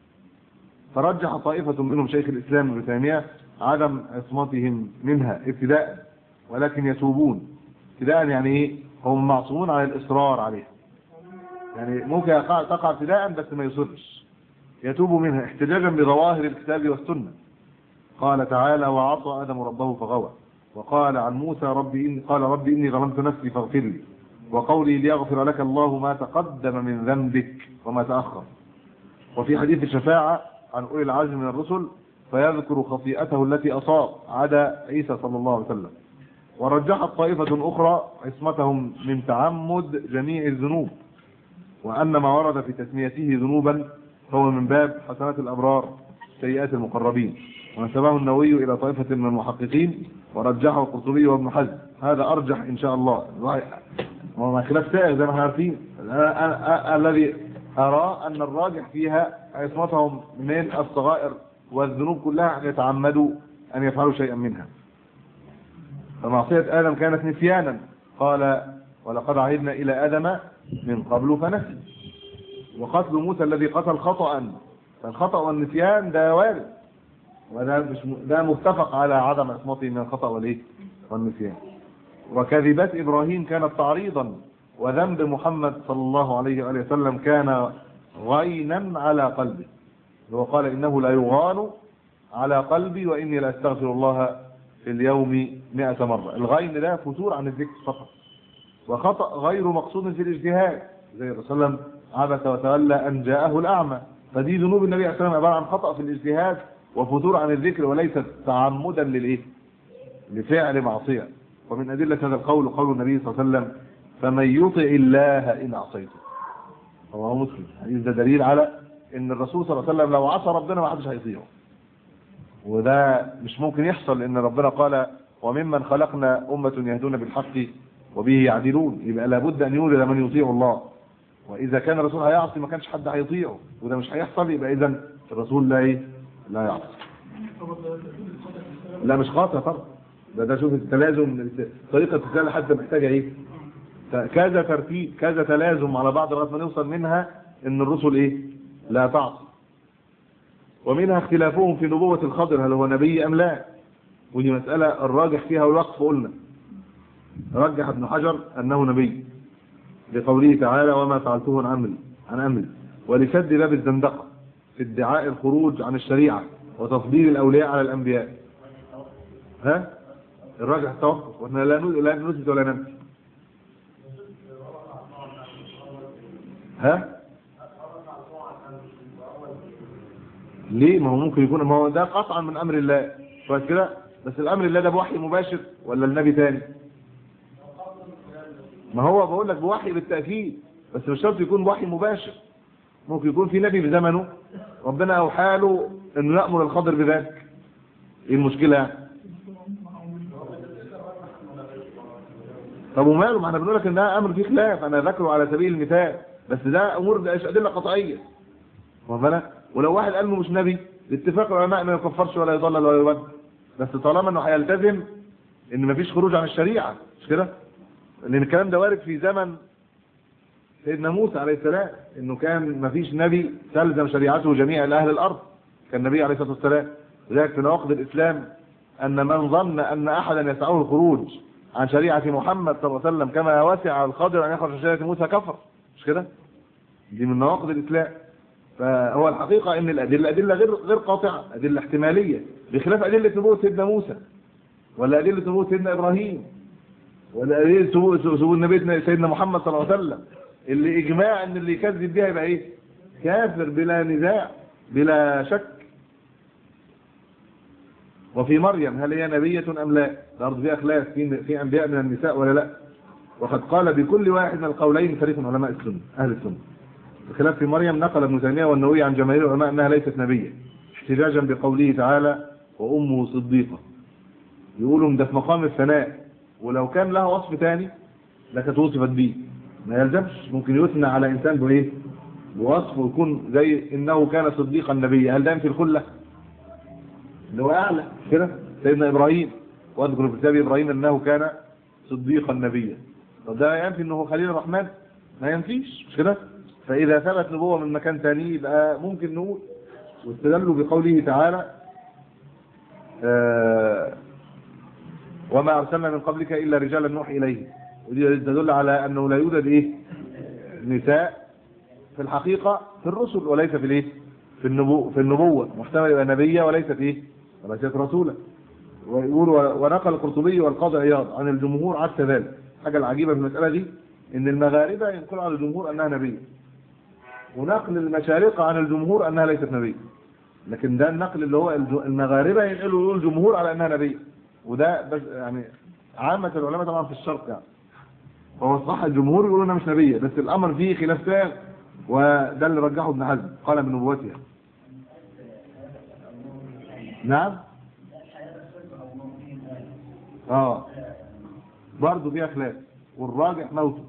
فرجح طائفة منهم شيخ الإسلام ابن تيمية عدم عصمتهم منها ابتداء ولكن يتوبون ابتداء يعني ايه هم معصومون على الإصرار عليها يعني ممكن يقع تقع ابتداء بس ما يصرش يتوب منها احتجاجا بظواهر الكتاب والسنة قال تعالى وعصى آدم ربه فغوى وقال عن موسى ربي إني قال ربي إني ظلمت نفسي فاغفر لي وقولي ليغفر لك الله ما تقدم من ذنبك وما تأخر وفي حديث الشفاعة عن أولي العزم من الرسل فيذكر خطيئته التي أصاب عدا عيسى صلى الله عليه وسلم ورجحت طائفة أخرى عصمتهم من تعمد جميع الذنوب وأن ما ورد في تسميته ذنوبا هو من باب حسنات الأبرار سيئات المقربين ونسبه النووي إلى طائفة من المحققين ورجحه القرطبي وابن حزم هذا أرجح إن شاء الله وما خلاف سائر زي ما احنا عارفين أنا- أنا- أنا- الذي أرى أن الراجح فيها عصمتهم من الصغائر والذنوب كلها أن يتعمدوا أن يفعلوا شيئا منها فمعصية آدم كانت نسيانا قال ولقد عهدنا إلى آدم من قبل فنسي وقتل موسى الذي قتل خطأ فالخطأ والنسيان ده وارد وده مش م- ده متفق على عدم عصمته من الخطأ والايه والنسيان وكذبات إبراهيم كانت تعريضا وذنب محمد صلى الله عليه وآله وسلم كان غينا على قلبه هو قال إنه لا يغان على قلبي وإني لا أستغفر الله في اليوم مئة مرة الغين ده فتور عن الذكر فقط وخطأ غير مقصود في الاجتهاد زي الرسول صلى الله عليه وسلم عبس وتولى أن جاءه الأعمى فدي ذنوب النبي عليه الصلاة والسلام عبارة عن خطأ في الاجتهاد وفتور عن الذكر وليست تعمدا للإيه لفعل معصية ومن أدلة هذا القول قول النبي صلى الله عليه وسلم فمن يطع الله إن عصيته رواه مسلم حديث ده دليل على ان الرسول صلى الله عليه وسلم لو عصى ربنا ما حدش هيطيعه وده مش ممكن يحصل لان ربنا قال وممن خلقنا أمة يهدون بالحق وبه يعدلون يبقى لابد ان يولد من يطيع الله واذا كان الرسول هيعصي ما كانش حد هيطيعه وده مش هيحصل يبقى اذا الرسول لا ايه لا يعصي لا مش قاطع طبعا ده ده شوف التلازم طريقه الرساله حتى محتاجه ايه كذا ترتيب كذا تلازم على بعض لغايه ما نوصل منها ان الرسل ايه لا تعصي ومنها اختلافهم في نبوة الخضر هل هو نبي ام لا ودي مسألة الراجح فيها والوقف قلنا رجح ابن حجر انه نبي لقوله تعالى وما فعلته عن امري عن امري ولسد باب الزندقة في ادعاء الخروج عن الشريعة وتفضيل الاولياء على الانبياء ها الراجح التوقف واحنا لا لا نثبت ولا ننفي ها ليه ما هو ممكن يكون ما هو ده قطعا من امر الله كويس كده بس الامر الله ده بوحي مباشر ولا النبي تاني ما هو بقول لك بوحي بالتاكيد بس مش شرط يكون بوحي مباشر ممكن يكون في نبي في زمنه ربنا اوحى له انه يامر الخضر بذلك ايه المشكله يعني؟ طب وماله ما احنا بنقول لك ان ده امر فيه خلاف انا ذكره على سبيل المثال بس ده امور ده ادله قطعيه واخد بالك ولو واحد قال له مش نبي اتفاق العلماء ما يكفرش ولا يضلل ولا يبدل بس طالما انه هيلتزم ان مفيش خروج عن الشريعه مش كده لان الكلام ده وارد في زمن سيدنا موسى عليه السلام انه كان مفيش نبي تلزم شريعته جميع اهل الارض كان النبي عليه الصلاه والسلام لذلك في نواقض الاسلام ان من ظن ان احدا يسعه الخروج عن شريعه محمد صلى الله عليه وسلم كما وسع الخضر ان يخرج عن شريعه موسى كفر مش كده دي من نواقض الاسلام فهو الحقيقه ان الادله ادله غير غير قاطعه ادله احتماليه بخلاف ادله نبوه سيدنا موسى ولا ادله نبوه سيدنا ابراهيم ولا ادله نبوه النبي سيدنا محمد صلى الله عليه وسلم اللي اجماع ان اللي يكذب بيها يبقى ايه كافر بلا نزاع بلا شك وفي مريم هل هي نبية ام لا برضه فيها خلاف في في انبياء من النساء ولا لا وقد قال بكل واحد من القولين فريق من علماء السنه اهل السنه بخلاف في مريم نقل ابن تيميه والنووي عن جماهير العلماء انها ليست نبيه احتجاجا بقوله تعالى وامه صديقه يقولوا ده في مقام الثناء ولو كان لها وصف ثاني لكانت وصفت به ما يلزمش ممكن يثنى على انسان بايه بوصف ويكون زي انه كان صديقا نبيا هل ده في الخله اللي هو اعلى كده سيدنا ابراهيم واذكر في كتاب ابراهيم انه كان صديقا نبيا طب ده ينفي انه خليل الرحمن ما ينفيش مش كده فاذا ثبت نبوه من مكان ثاني يبقى ممكن نقول واستدلوا بقوله تعالى آه وما ارسلنا من قبلك الا رجالا نوحي اليه ودي تدل على انه لا يوجد ايه نساء في الحقيقه في الرسل وليس في الايه في النبوة في النبوة محتمل يبقى نبية وليست ايه وليست رسولا ويقول ونقل القرطبي والقاضي عياض عن الجمهور عكس ذلك الحاجة العجيبة في المسألة دي ان المغاربة ينقل عن الجمهور انها نبية ونقل المشارقة عن الجمهور انها ليست نبية لكن ده النقل اللي هو المغاربة ينقلوا يقول الجمهور على انها نبية وده بس يعني عامة العلماء طبعا في الشرق يعني هو الصح الجمهور يقولوا انها مش نبية بس الامر فيه خلاف تام وده اللي رجحه ابن حزم قال بنبوتها نعم اه برضه فيها خلاف والراجح موته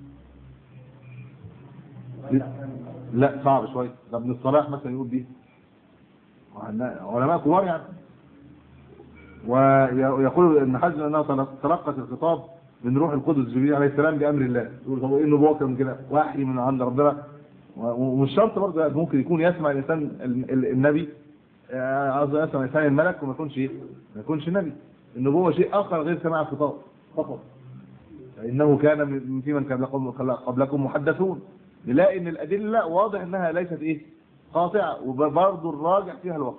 لا صعب شويه ده ابن الصلاح مثلا يقول دي علماء كبار يعني ويقول ابن حزم انها تلقت الخطاب من روح القدس جبريل عليه السلام بامر الله يقول طب ايه النبوه كان كده وحي من عند ربنا ومش شرط برضه ممكن يكون يسمع الانسان النبي قصدي يسمع الانسان الملك وما يكونش ايه ما يكونش نبي النبوه شيء اخر غير سماع الخطاب فقط انه كان في من كان قبلكم محدثون نلاقي ان الادله واضح انها ليست ايه قاطعه وبرضه الراجح فيها الوقت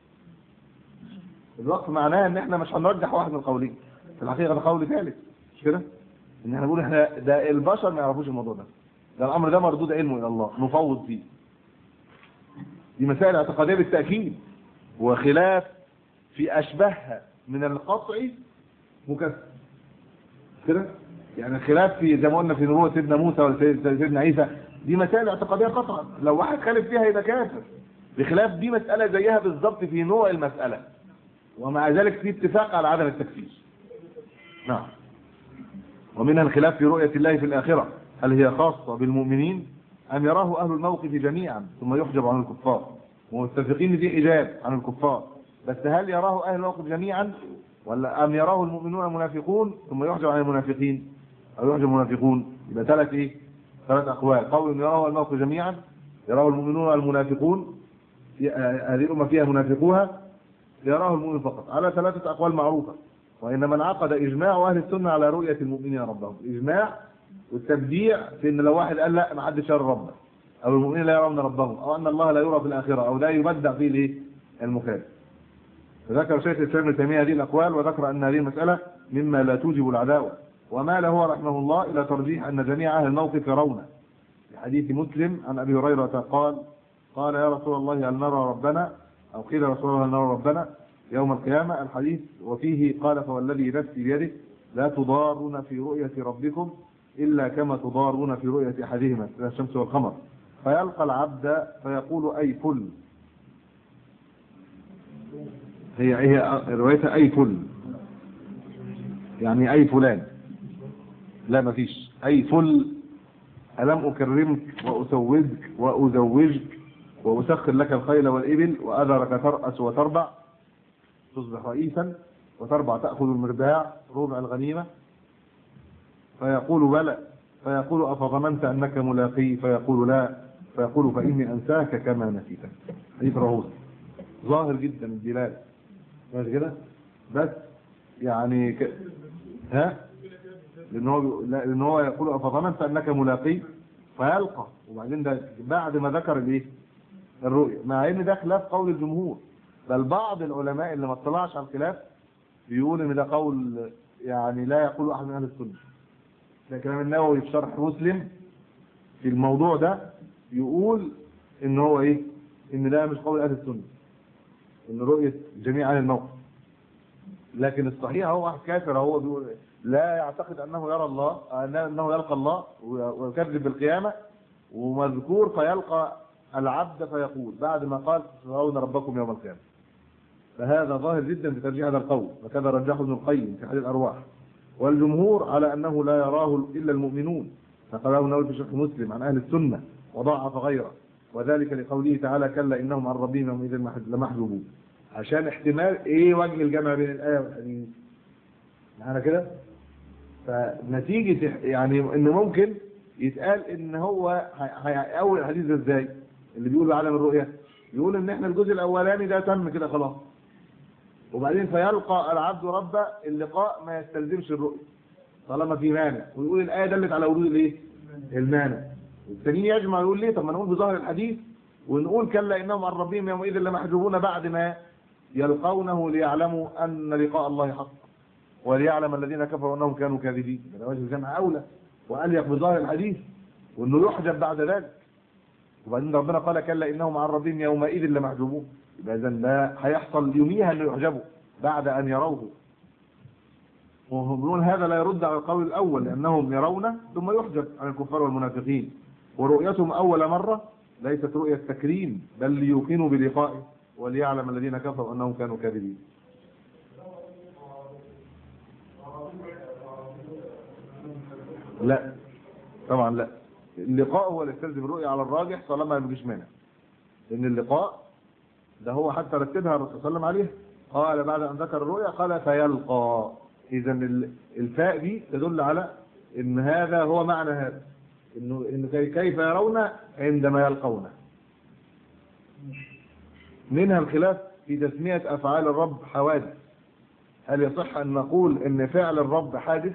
الوقت معناه ان احنا مش هنرجح واحد من القولين في الحقيقه ده قول ثالث مش كده ان احنا نقول احنا ده البشر ما يعرفوش الموضوع ده ده الامر ده مردود علمه الى الله نفوض فيه دي مسائل اعتقاديه بالتاكيد وخلاف في اشبهها من القطع مكثر كده يعني خلاف في زي ما قلنا في نبوه سيدنا موسى ولا سيدنا عيسى دي مسائل اعتقاديه قطعا لو واحد خالف فيها يبقى كافر بخلاف دي مساله زيها بالظبط في نوع المساله ومع ذلك في اتفاق على عدم التكفير نعم ومنها الخلاف في رؤيه الله في الاخره هل هي خاصة بالمؤمنين أم يراه أهل الموقف جميعا ثم يحجب عن الكفار ومتفقين في حجاب عن الكفار بس هل يراه أهل الموقف جميعا ولا أم يراه المؤمنون المنافقون ثم يحجب عن المنافقين أو يحجب المنافقون يبقى ثلاث إيه ثلاث أقوال قول يراه الموقف جميعا يراه المؤمنون المنافقون هذه الأمة فيها منافقوها يراه المؤمن فقط على ثلاثة أقوال معروفة وإنما انعقد إجماع أهل السنة على رؤية المؤمنين ربهم إجماع والتبديع في ان لو واحد قال لا ما حدش يرى ربنا او المؤمنين لا يرون ربهم او ان الله لا يرى في الاخره او لا يبدع فيه الايه المخالف فذكر شيخ الاسلام ابن تيميه هذه الاقوال وذكر ان هذه المساله مما لا توجب العداوه ومال هو رحمه الله الى ترجيح ان جميع اهل الموقف يرونه في حديث مسلم عن ابي هريره قال قال يا رسول الله هل نرى ربنا او قيل يا رسول الله هل نرى ربنا يوم القيامة الحديث وفيه قال فوالذي نفسي بيده لا تضارون في رؤية ربكم إلا كما تضارون في رؤية أحدهما الشمس والقمر فيلقى العبد فيقول أي فل هي هي روايتها أي فل يعني أي فلان لا مفيش أي فل ألم أكرمك وأسودك وأزوجك وأسخر لك الخيل والإبل وأذرك ترأس وتربع تصبح رئيسا وتربع تأخذ المرداع ربع الغنيمة فيقول بلى فيقول أفظننت أنك ملاقي فيقول لا فيقول فإني أنساك كما نسيتك حديث رهوس ظاهر جدا الدلالة ماشي كده بس يعني ك... ها لأن هو لأن هو يقول أفظننت أنك ملاقي فيلقى وبعدين ده بعد ما ذكر الايه الرؤية مع ان ده خلاف قول الجمهور بل بعض العلماء اللي ما اطلعش على الخلاف بيقول ان ده قول يعني لا يقول احد من اهل السنه ده كلام النووي في شرح مسلم في الموضوع ده يقول ان هو ايه ان ده مش قول اهل السنه ان رؤيه جميع اهل الموقف لكن الصحيح هو واحد كافر هو بيقول لا يعتقد انه يرى الله انه يلقى الله ويكذب بالقيامه ومذكور فيلقى العبد فيقول بعد ما قال ترون ربكم يوم القيامه فهذا ظاهر جدا في ترجيح هذا القول وكذا رجحه ابن القيم في حديث الارواح والجمهور على انه لا يراه الا المؤمنون فقاله النووي في شرح مسلم عن اهل السنه وضاعف غيره وذلك لقوله تعالى كلا انهم عن ربهم يومئذ لمحجوبون عشان احتمال ايه وجه الجمع بين الايه والحديث معانا كده فنتيجه يعني ان ممكن يتقال ان هو هيأول الحديث ده ازاي اللي بيقول بعالم الرؤية يقول ان احنا الجزء الاولاني ده تم كده خلاص وبعدين فيلقى العبد ربه اللقاء ما يستلزمش الرؤية طالما في مانع ويقول الايه دلت على وجود الايه المانع التانيين يجمع يقول ليه طب ما نقول بظاهر الحديث ونقول كلا انهم عن ربهم يومئذ لمحجوبون بعد ما يلقونه ليعلموا ان لقاء الله حق وليعلم الذين كفروا انهم كانوا كاذبين ده وجه الجمع اولى واليق بظاهر الحديث وانه يحجب بعد ذلك وبعدين ربنا قال كلا انهم عن ربهم يومئذ لمحجوبون يبقى اذا ده هيحصل يوميها انه يحجبوا بعد ان يروه وهم بيقولون هذا لا يرد على القول الاول لانهم يرونه ثم يحجب عن الكفار والمنافقين ورؤيتهم اول مره ليست رؤيه تكريم بل ليوقنوا بلقائه وليعلم الذين كفروا انهم كانوا كاذبين لا طبعا لا اللقاء هو اللي يستلزم الرؤية على الراجح طالما ما فيش مانع لان اللقاء ده هو حتى رتبها الرسول صلى الله عليه وسلم عليه قال بعد ان ذكر الرؤيا قال فيلقى اذا الفاء دي تدل على ان هذا هو معنى هذا انه انه كيف يرون عندما يلقونه منها الخلاف في تسمية افعال الرب حوادث هل يصح ان نقول ان فعل الرب حادث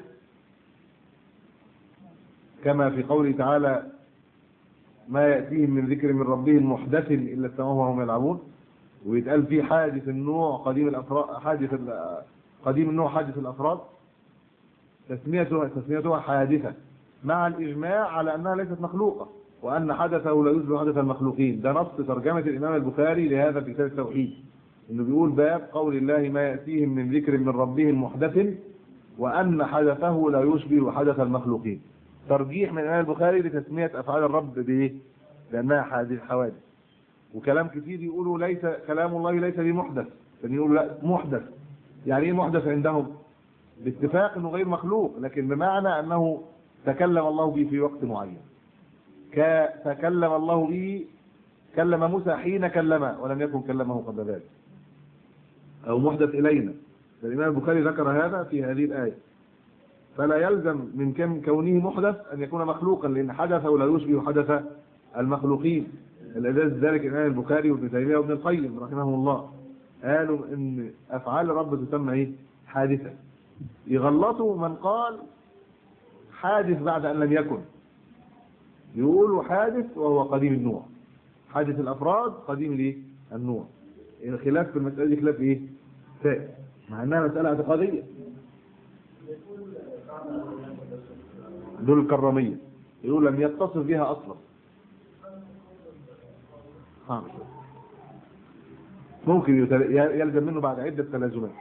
كما في قوله تعالى ما يأتيهم من ذكر من ربهم محدث إلا السماء وهم يلعبون ويتقال فيه حادث النوع قديم الأفراد حادث قديم النوع حادث الأفراد تسميتها تسميتها حادثة مع الإجماع على أنها ليست مخلوقة وأن حدثه لا يشبه حدث المخلوقين ده نص ترجمة الإمام البخاري لهذا في كتاب التوحيد إنه بيقول باب قول الله ما يأتيهم من ذكر من ربهم محدث وأن حدثه لا يشبه حدث المخلوقين ترجيح من الإمام البخاري لتسمية أفعال الرب بإيه؟ لأنها حادث حوادث وكلام كثير يقولوا ليس كلام الله ليس بمحدث ثاني يقولوا لا محدث يعني ايه محدث عندهم باتفاق انه غير مخلوق لكن بمعنى انه تكلم الله به في وقت معين تكلم الله به كلم موسى حين كلمه ولم يكن كلمه قبل ذلك او محدث الينا الامام البخاري ذكر هذا في هذه الايه فلا يلزم من كم كونه محدث ان يكون مخلوقا لان حدثه لا يشبه حدث المخلوقين الأداز ذلك الإمام البخاري وابن تيمية وابن القيم رحمهم الله قالوا إن أفعال الرب تسمى إيه؟ حادثة يغلطوا من قال حادث بعد أن لم يكن يقولوا حادث وهو قديم النوع حادث الأفراد قديم الإيه؟ النوع الخلاف في المسألة دي خلاف إيه؟ سائل مع إنها مسألة اعتقادية دول الكرامية يقول لم يتصف بها أصلا ممكن يتل- يلزم منه بعد عدة تلازمات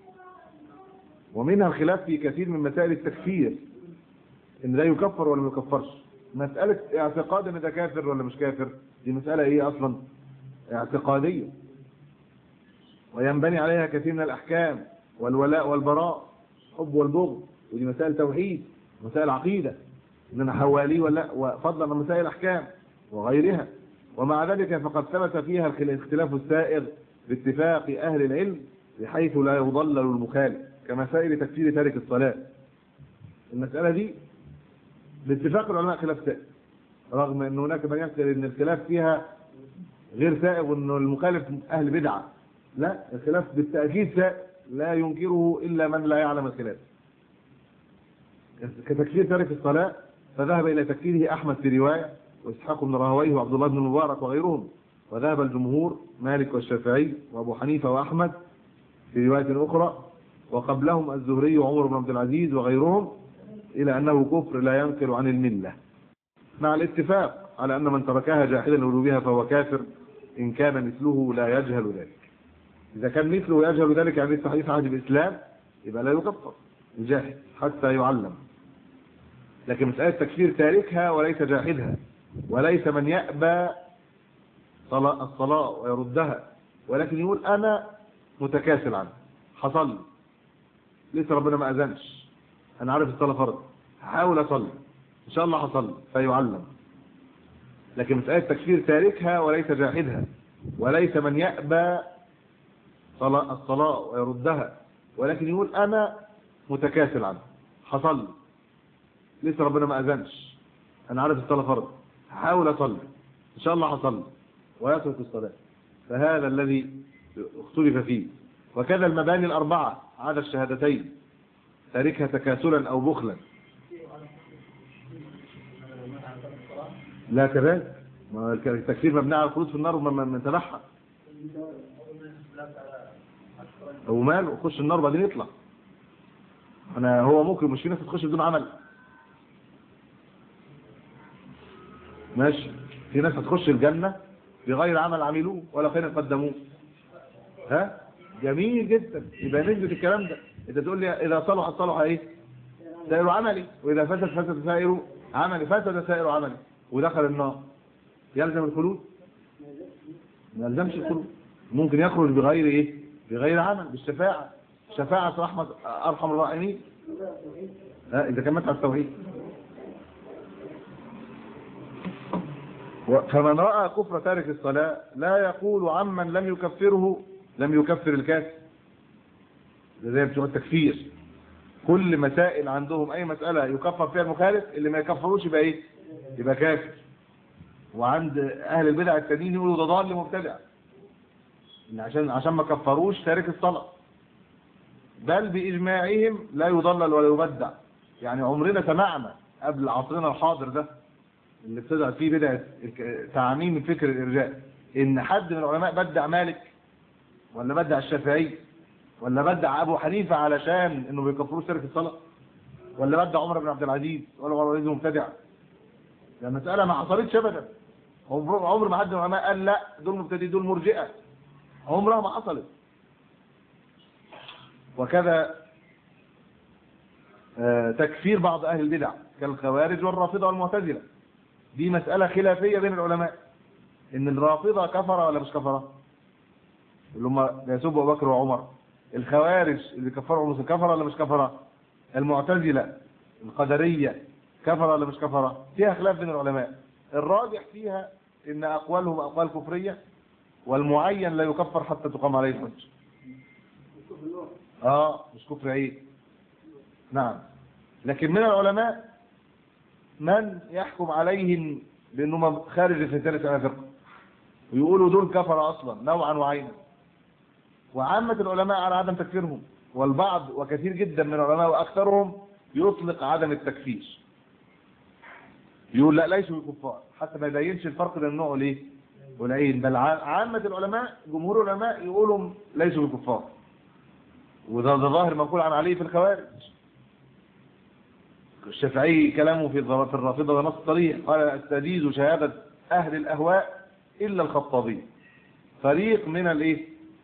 ومنها الخلاف في كثير من مسائل التكفير ان ده يكفر ولا ما يكفرش مسألة اعتقاد ان ده كافر ولا مش كافر دي مسألة ايه اصلا اعتقادية وينبني عليها كثير من الاحكام والولاء والبراء حب والبغض ودي مسائل توحيد مسائل عقيدة ان انا حواليه ولا وفضلا عن مسائل الاحكام وغيرها ومع ذلك فقد ثبت فيها الاختلاف السائغ باتفاق اهل العلم بحيث لا يضلل المخالف كمسائل تكفير تارك الصلاة المسألة دي باتفاق العلماء خلاف سائغ رغم ان هناك من يقتل ان الخلاف فيها غير سائغ وانه المخالف اهل بدعة لا الخلاف بالتأكيد سائغ لا ينكره الا من لا يعلم الخلاف كتكفير تارك الصلاة فذهب إلى تكفيره أحمد في رواية وإسحاق بن راهويه وعبد الله بن المبارك وغيرهم وذهب الجمهور مالك والشافعي وأبو حنيفة وأحمد في رواية أخرى وقبلهم الزهري وعمر بن عبد العزيز وغيرهم إلى أنه كفر لا ينقل عن الملة مع الاتفاق على أن من تركها جاحدا لوجوبها فهو كافر إن كان مثله لا يجهل ذلك إذا كان مثله يجهل ذلك يعني صحيح عهد الإسلام يبقى لا يكفر الجاحد حتى يعلم لكن مسألة تكفير تاركها وليس جاحدها وليس من يأبى صلاة الصلاة ويردها ولكن يقول أنا متكاسل عنها حصل لي لسه ربنا ما أذنش أنا عارف الصلاة فرض هحاول أصلي إن شاء الله هصلي فيعلم لكن مسألة تكفير تاركها وليس جاحدها وليس من يأبى صلاة الصلاة ويردها ولكن يقول أنا متكاسل عنها حصل لي لسه ربنا ما أذنش أنا عارف الصلاة فرض هحاول أصلي إن شاء الله هصلي ويترك الصلاة فهذا الذي اختلف فيه وكذا المباني الأربعة عدا الشهادتين تاركها تكاسلا أو بخلا لا كذلك ما التكفير مبني على الخلود في النار ومن تبعها هو ماله يخش النار وبعدين يطلع انا هو ممكن مش في ناس تخش بدون عمل ماشي في ناس هتخش الجنة بغير عمل عملوه ولا خير قدموه ها جميل جدا يبقى نثبت الكلام ده انت تقول لي اذا صلح صلح ايه سائر عملي واذا فسد فسد سائر عملي فسد سائر عملي ودخل النار يلزم الخلود ما يلزمش الخلود ممكن يخرج بغير ايه بغير عمل بالشفاعة شفاعة رحمة ارحم الراحمين ها اذا كملت على التوحيد فمن رأى كفر تارك الصلاة لا يقول عمن لم يكفره لم يكفر الكافر ده زي بتوع التكفير كل مسائل عندهم اي مسألة يكفر فيها المخالف اللي ما يكفروش يبقى ايه يبقى كافر وعند اهل البدع التانيين يقولوا ده ضال مبتدع إن عشان عشان ما كفروش تارك الصلاة بل بإجماعهم لا يضلل ولا يبدع يعني عمرنا سمعنا قبل عصرنا الحاضر ده اللي ابتدأ فيه بدعة تعميم الفكر الإرجاء إن حد من العلماء بدع مالك ولا بدع الشافعي ولا بدع أبو حنيفة علشان إنه بيكفروش تارك الصلاة ولا بدع عمر بن عبد العزيز ولا عمر بن مبتدع ده مسألة ما حصلتش أبدا عمر عمر ما حد من العلماء قال لا دول مبتدئين دول مرجئة عمرها ما حصلت وكذا تكفير بعض أهل البدع كالخوارج والرافضة والمعتزلة دي مسألة خلافية بين العلماء إن الرافضة كفر ولا مش كفر اللي هم يسبوا أبو بكر وعمر الخوارج اللي كفروا مش كفر ولا مش كفر المعتزلة القدرية كفر ولا مش كفر فيها خلاف بين العلماء الراجح فيها إن أقوالهم أقوال كفرية والمعين لا يكفر حتى تقام عليه الحج اه مش كفر عيد نعم لكن من العلماء من يحكم عليهم بانهم خارج الفتنة على فرقه ويقولوا دول كفر اصلا نوعا وعينا وعامة العلماء على عدم تكفيرهم والبعض وكثير جدا من العلماء واكثرهم يطلق عدم التكفير يقول لا ليسوا كفار حتى ما يبينش الفرق بين النوع ليه والعين بل عامة العلماء جمهور العلماء يقولوا ليسوا بكفار وده ده ظاهر منقول عن علي في الخوارج الشافعي كلامه في في الرافضة نص صريح قال استجيز شهادة أهل الأهواء إلا الخطابي فريق من الايه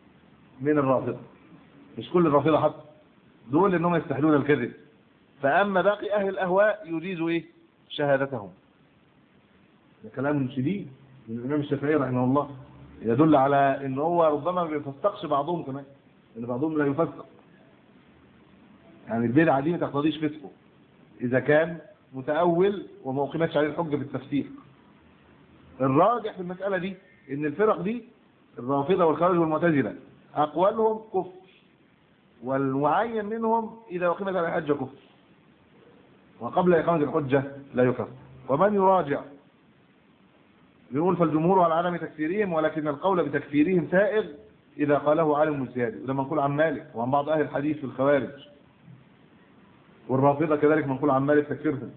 من الرافضة مش كل الرافضة حتى دول انهم يستحلون الكذب فاما باقي اهل الاهواء يجيز ايه شهادتهم ده كلام شديد من الامام الشافعي رحمه الله يدل على ان هو ربما ما بيفسقش بعضهم كمان ان بعضهم لا يفسق يعني البدعه دي ما تقتضيش فسقه اذا كان متاول وما اقيمتش عليه الحجه بالتفسير الراجح في المساله دي ان الفرق دي الرافضه والخوارج والمعتزله اقوالهم كفر والمعين منهم اذا اقيمت على الحجه كفر وقبل اقامه الحجه لا يكفر ومن يراجع بنقول فالجمهور على عدم تكفيرهم ولكن القول بتكفيرهم سائغ اذا قاله عالم مجتهد وده منقول عن مالك وعن بعض اهل الحديث في الخوارج والرافضه كذلك منقول عن مالك تكفيرهم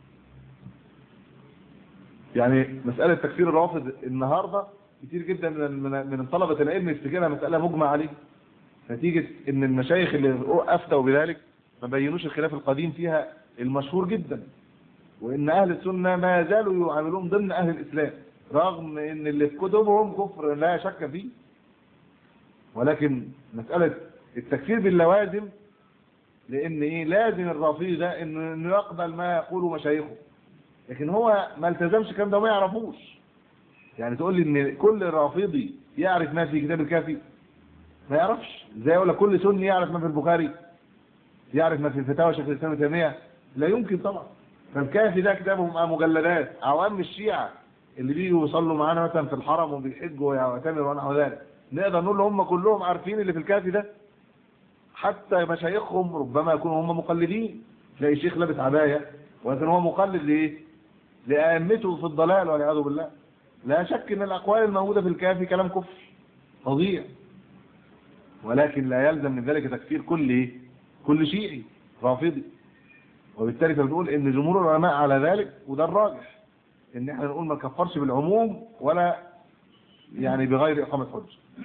يعني مساله تكفير الرافض النهارده كتير جدا من من من طلبه العلم يفتكرها مساله مجمع عليه نتيجه ان المشايخ اللي افتوا بذلك ما بينوش الخلاف القديم فيها المشهور جدا وان اهل السنه ما زالوا يعاملون ضمن اهل الاسلام رغم ان اللي في كتبهم كفر لا شك فيه ولكن مساله التكفير باللوازم لان ايه لازم الرافضي ده انه إنه يقبل ما يقوله مشايخه لكن هو ما التزمش الكلام ده وما يعرفوش يعني تقول لي ان كل رافضي يعرف ما في كتاب الكافي ما يعرفش زي يقول لك كل سني يعرف ما في البخاري يعرف ما في الفتاوى شيخ الاسلام ابن تيميه لا يمكن طبعا فالكافي ده كتابهم مجلدات عوام الشيعه اللي بيجوا يصلوا معانا مثلا في الحرم وبيحجوا ويعتمروا ونحو ذلك نقدر نقول هم كلهم عارفين اللي في الكافي ده حتى مشايخهم ربما يكونوا هم مقلدين تلاقي شيخ لابس عبايه ولكن هو مقلد لايه؟ لائمته في الضلال والعياذ بالله لا شك ان الاقوال الموجوده في الكافي كلام كفر فظيع ولكن لا يلزم من ذلك تكفير كل ايه؟ كل شيعي رافضي وبالتالي فبنقول ان جمهور العلماء على ذلك وده الراجح ان احنا نقول ما نكفرش بالعموم ولا يعني بغير اقامه حجه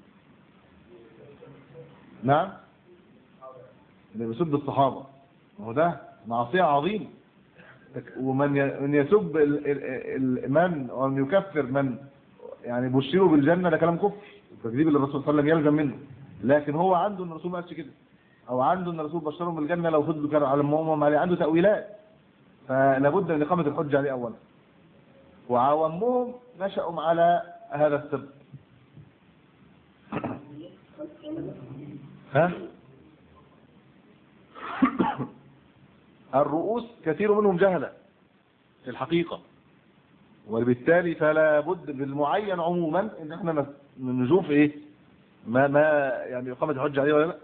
نعم اللي بيسب الصحابه ما هو ده معصيه عظيمه ومن ي- من يسب ال- ال- ال- من ومن يكفر من يعني بشروا بالجنه ده كلام كفر التكذيب اللي الرسول صلى الله عليه وسلم يلزم منه لكن هو عنده ان الرسول ما قالش كده او عنده ان الرسول بشرهم بالجنه لو فضلوا كانوا على ما هم عليه عنده تاويلات فلا بد من اقامه الحجه عليه اولا وعوامهم نشأوا على هذا السب ها الرؤوس كثير منهم جهلة في الحقيقة وبالتالي فلا بد بالمعين عموما ان احنا نس- نشوف ايه ما ما يعني اقامه الحجه عليه ولا لا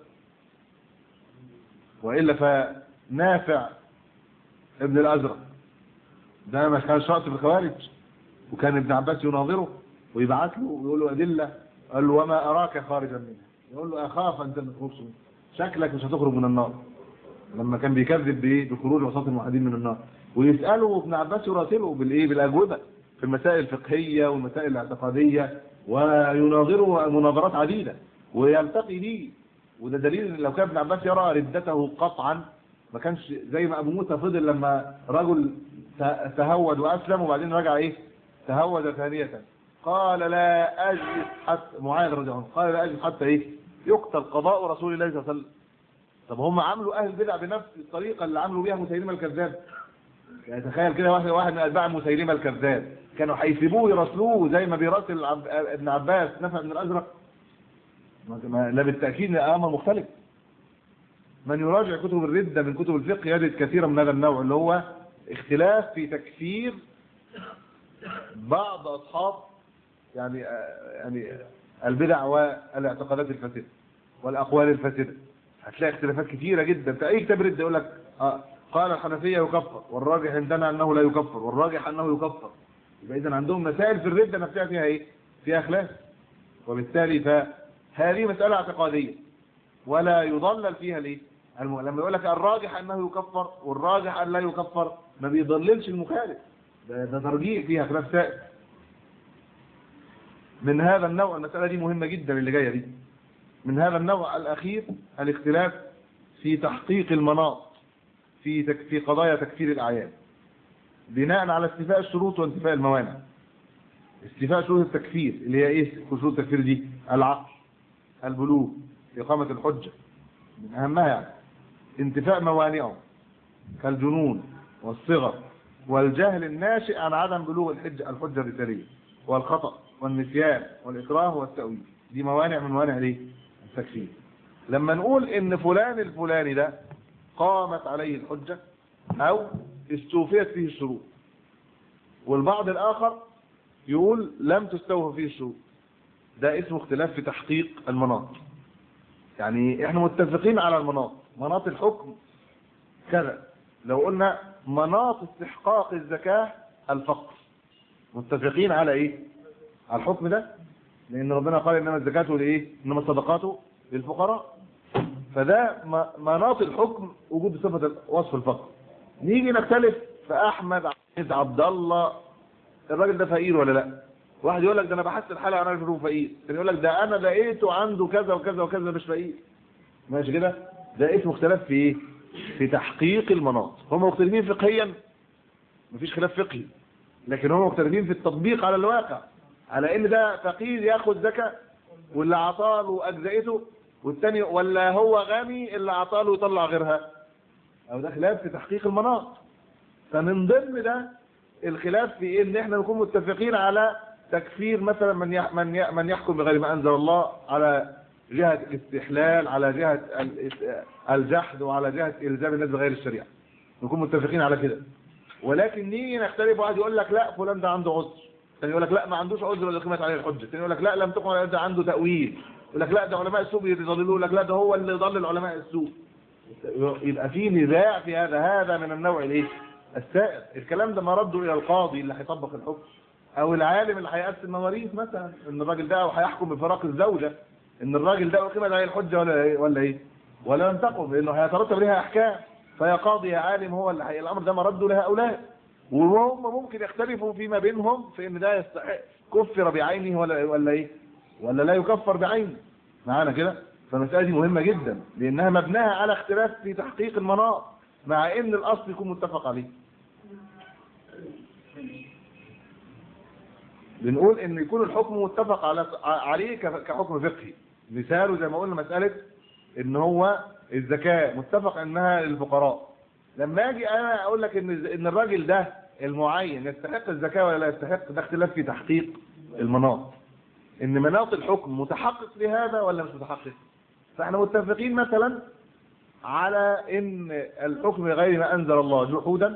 والا فنافع ابن الازرق ده ما كان شرط في الخوارج وكان ابن عباس يناظره ويبعث له ويقول له ادله قال له وما اراك خارجا منها يقول له اخاف ان تخرج منها. شكلك مش هتخرج من النار لما كان بيكذب بايه بخروج وسط الموحدين من النار ويساله ابن عباس يراسله بالايه بالاجوبه في المسائل الفقهيه والمسائل الاعتقاديه ويناظره مناظرات عديده ويلتقي به وده دليل إن لو كان ابن عباس يرى ردته قطعا ما كانش زي ما ابو موسى فضل لما رجل ت- تهود واسلم وبعدين رجع ايه تهود ثانيه قال لا اجلس حتى معاذ رضي الله عنه قال لا اجلس حتى ايه يقتل قضاء رسول الله صلى الله عليه وسلم طب هم عملوا اهل البدع بنفس الطريقه اللي عملوا بيها مسيلمه الكذاب يعني تخيل كده واحد واحد من اتباع مسيلمه الكذاب كانوا هيسيبوه يراسلوه زي ما بيراسل عب... ابن عباس نفع بن الازرق ما- ما- لا بالتاكيد امر مختلف من يراجع كتب الردة من كتب الفقه يجد كثيرا من هذا النوع اللي هو اختلاف في تكفير بعض أصحاب يعني آه، يعني البدع والاعتقادات الفاسدة والأقوال الفاسدة هتلاقي اختلافات كثيرة جدا في أي كتاب ردة يقول لك آه، قال الحنفية يكفر والراجح عندنا أنه لا يكفر والراجح أنه يكفر يبقى إذا عندهم مسائل في الردة نفسها فيها إيه؟ فيها خلاف وبالتالي فهذه مسألة اعتقادية ولا يضلل فيها ليه الم... لما يقول لك الراجح انه يكفر والراجح ان لا يكفر ما بيضللش المخالف ده, ده ترجيح فيها خلاف سائر من هذا النوع المسألة دي مهمة جدا اللي جاية دي من هذا النوع الأخير الاختلاف في تحقيق المناط في تك... في قضايا تكفير الأعيان بناء على استيفاء الشروط وانتفاء الموانع استيفاء شروط التكفير اللي هي ايه شروط التكفير دي العقل البلوغ إقامة الحجة من أهمها يعني انتفاء موانعه كالجنون والصغر والجهل الناشئ عن عدم بلوغ الحجة الحجة الرسالية والخطأ والنسيان والإكراه والتأويل دي موانع من موانع ليه؟ التكفير لما نقول إن فلان الفلاني ده قامت عليه الحجة أو استوفيت فيه الشروط والبعض الآخر يقول لم تستوفى فيه الشروط ده اسمه اختلاف في تحقيق المناط يعني احنا متفقين على المناط مناط الحكم كذا لو قلنا مناط استحقاق الزكاة الفقر متفقين على ايه على الحكم ده لان ربنا قال انما الزكاة لايه انما الصدقات للفقراء فده م- مناط الحكم وجود صفة وصف الفقر نيجي نختلف في احمد عبد عبد الله الراجل ده فقير ولا لا واحد يقول لك ده انا بحثت الحاله انا عارف انه فقير الثاني يقول لك ده انا لقيته عنده كذا وكذا وكذا مش فقير ماشي كده ده اسمه اختلاف في ايه في تحقيق المناط هم مختلفين فقهيا مفيش خلاف فقهي لكن هم مختلفين في التطبيق على الواقع على ان ده فقير ياخد زكاه واللي عطاله اجزائته والتاني ولا هو غني اللي عطاله يطلع غيرها او ده خلاف في تحقيق المناط فمن ضمن ده الخلاف في إيه؟ ان احنا نكون متفقين على تكفير مثلا من يح من ي- من يحكم بغير ما انزل الله على جهه الاستحلال على جهه ال- الجحد وعلى جهه الزام الناس بغير الشريعه نكون متفقين على كده ولكن نيجي نختلف واحد يقول لك لا فلان ده عنده عذر ثاني يقول لك لا ما عندوش عذر ولا قيمت عليه الحجه ثاني يقول لك لا لم تقم عليه ده عنده تاويل يقول لك لا ده علماء السوء بيضللوه يقول لك لا ده هو اللي ضلل علماء السوء يبقى في نزاع في هذا هذا من النوع الايه السائر الكلام ده مرده الى القاضي اللي هيطبق الحكم او العالم اللي هيقسم مواريث مثلا ان الراجل ده هيحكم بفراق الزوجه ان الراجل ده اقيمت عليه الحجه ولا إيه؟ ولا ايه ولا لم تقم لانه هيترتب عليها احكام فيا قاضي يا عالم هو اللي هي الامر ده مرده لهؤلاء وهم ممكن يختلفوا فيما بينهم في ان ده يستحق كفر بعينه ولا ولا ايه ولا لا يكفر بعينه معانا كده فالمساله دي مهمه جدا لانها مبناها على اختلاف في تحقيق المناط مع ان الاصل يكون متفق عليه بنقول ان يكون الحكم متفق على عليه ك- كحكم فقهي مثاله زي ما قلنا مساله ان هو الزكاه متفق انها للفقراء لما اجي انا اقول لك ان ان الراجل ده المعين يستحق الزكاه ولا لا يستحق ده اختلاف في تحقيق المناط ان مناط الحكم متحقق لهذا ولا مش متحقق فاحنا متفقين مثلا على ان الحكم غير ما انزل الله جحودا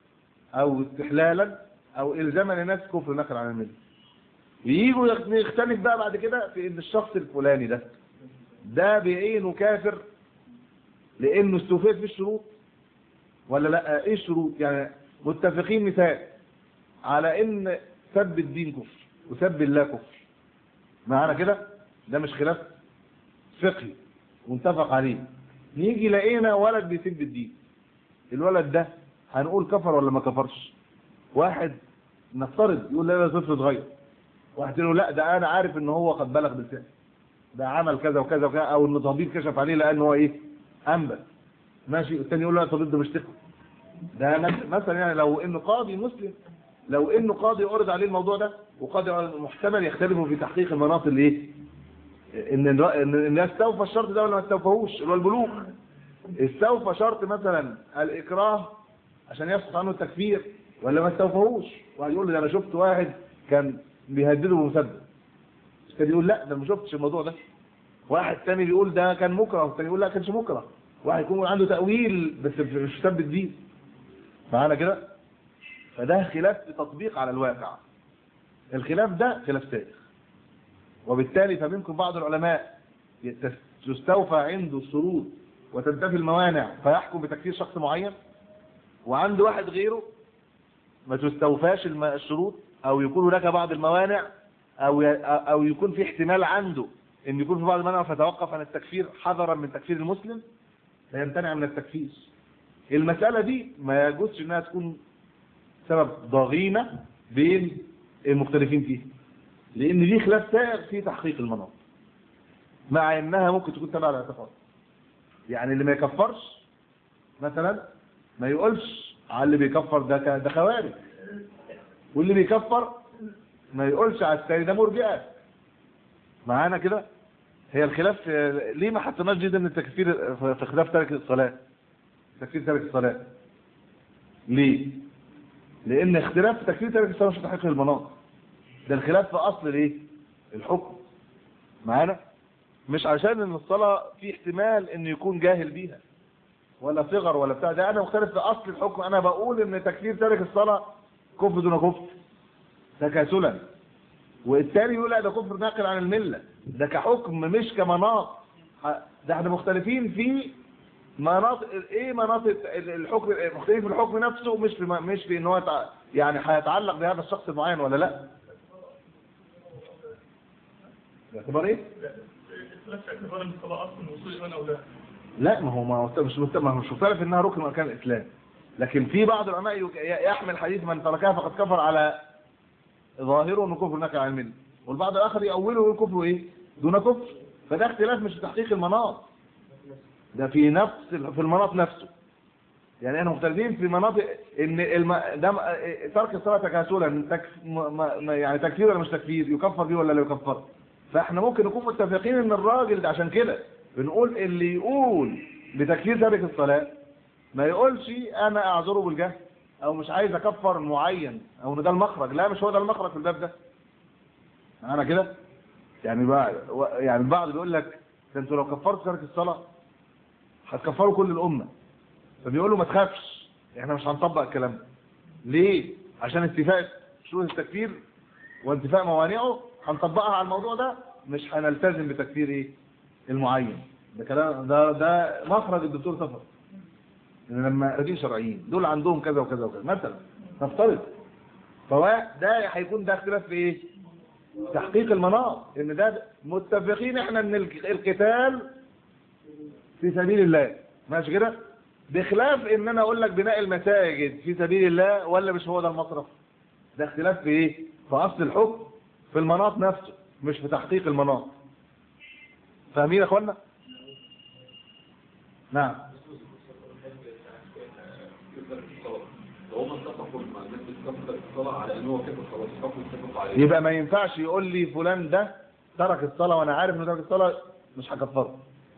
او استحلالا او الزاما للناس كفر نقل عن المله ييجوا يخ- يختلف بقى بعد كده في ان الشخص الفلاني ده ده بعينه كافر لانه استوفيت في الشروط ولا لا ايه الشروط يعني متفقين مثال على ان سب الدين كفر وسب الله كفر معانا كده ده مش خلاف فقهي متفق عليه نيجي لقينا ولد بيسب الدين الولد ده هنقول كفر ولا ما كفرش واحد نفترض يقول لا ده طفل صغير واحد يقول لا ده انا عارف ان هو قد بلغ بالسن ده عمل كذا وكذا وكذا او ان طبيب كشف عليه لان هو ايه انبت ماشي الثاني يقول لا الطبيب ده مش ثقه ده مس- مثلا يعني لو انه قاضي مسلم لو انه قاضي عرض عليه الموضوع ده وقاضي محتمل يختلفوا في تحقيق المناط اللي ايه ان الر- ان الناس استوفى الشرط ده ولا ما استوفاهوش اللي هو البلوغ استوفى شرط مثلا الاكراه عشان يسقط عنه التكفير ولا ما استوفاهوش واحد يقول لي ده انا شفت واحد كان بيهدده بمسدس كان يقول لا ده ما شفتش الموضوع ده واحد تاني بيقول ده كان مكره والتاني يقول لا كانش مكره واحد يكون عنده تأويل بس مش سب الدين معانا كده فده خلاف تطبيق على الواقع الخلاف ده خلاف سائغ وبالتالي فمنكم بعض العلماء يتس- تستوفى عنده الشروط وتنتفي الموانع فيحكم بتكفير شخص معين وعند واحد غيره ما تستوفاش الم- الشروط او يكون هناك بعض الموانع او ي- او يكون في احتمال عنده ان يكون في بعض الموانع فتوقف عن التكفير حذرا من تكفير المسلم فيمتنع من التكفير المسألة دي ما يجوزش انها تكون سبب ضغينة بين المختلفين فيه لان دي خلاف سائغ في تحقيق المناط مع انها ممكن تكون تبع الاعتقاد يعني اللي ما يكفرش مثلا ما يقولش على اللي بيكفر ده ك- ده خوارج واللي بيكفر ما يقولش على الثاني ده مرجئه معانا كده هي الخلاف آه، ليه ما حطيناش دي ضمن التكفير في في خلاف ترك الصلاة تكفير ترك الصلاة ليه لان اختلاف في تكفير ترك الصلاة مش تحقيق المناط ده الخلاف في اصل الايه الحكم معانا مش عشان ان الصلاة في احتمال ان يكون جاهل بيها ولا صغر ولا بتاع ده انا مختلف في اصل الحكم انا بقول ان تكفير تارك الصلاة كفر دون كفر تكاسلا والتاني يقول لا ده كفر ناقل عن الملة ده كحكم مش كمناط ح- ده احنا مختلفين في مناطق ايه مناطق ال- الحكم مختلفين في الحكم نفسه مش في م- مش في ان هو يتع- يعني هيتعلق بهذا الشخص المعين ولا لا باعتبار ايه اختلاف اعتبار الصلاة أصلا وصول الإيمان أو لا لا ما هو ما هو مش مست- ما هو مش مختلف انها ركن من اركان الاسلام لكن في بعض العلماء يك- يحمل حديث من تركها فقد كفر على ظاهره انه كفر نكر عن المله والبعض الاخر يأوله ويقول كفر ايه دون كفر فده اختلاف مش في تحقيق المناط ده في نفس ال- في المناط نفسه يعني احنا مختلفين في مناطق ان الم... ده م- ترك الصلاه تكاسلا تك... م... م... يعني تكفير ولا مش تكفير يكفر بيه ولا لا يكفر فاحنا ممكن نكون متفقين ان الراجل ده عشان كده بنقول اللي يقول بتكفير تارك الصلاه ما يقولش انا اعذره بالجهل او مش عايز اكفر معين او ان ده المخرج لا مش هو ده المخرج في الباب ده انا كده يعني بقى يعني البعض بيقول لك ده انتوا لو كفرتوا ترك الصلاه هتكفروا كل الامه فبيقول له ما تخافش احنا مش هنطبق الكلام ده ليه عشان اتفاق شروط التكفير وانتفاء موانعه هنطبقها على الموضوع ده مش هنلتزم بتكفير ايه المعين ده كلام ده ده مخرج الدكتور سفر إن لما راجلين شرعيين دول عندهم كذا وكذا وكذا مثلا نفترض فهو ده هيكون ده اختلاف في ايه تحقيق المناط ان ده متفقين احنا ان الك- القتال في سبيل الله ماشي كده بخلاف ان انا اقول لك بناء المساجد في سبيل الله ولا مش هو ده المصرف ده اختلاف في ايه في اصل الحكم في المناط نفسه مش في تحقيق المناط فاهمين يا اخوانا نعم وهم اتفقوا مع الناس بتكفر الصلاة على ان هو كفر خلاص اتفقوا اتفقوا عليه يبقى ما ينفعش يقول لي فلان ده ترك الصلاة وانا عارف انه ترك الصلاة مش هكفره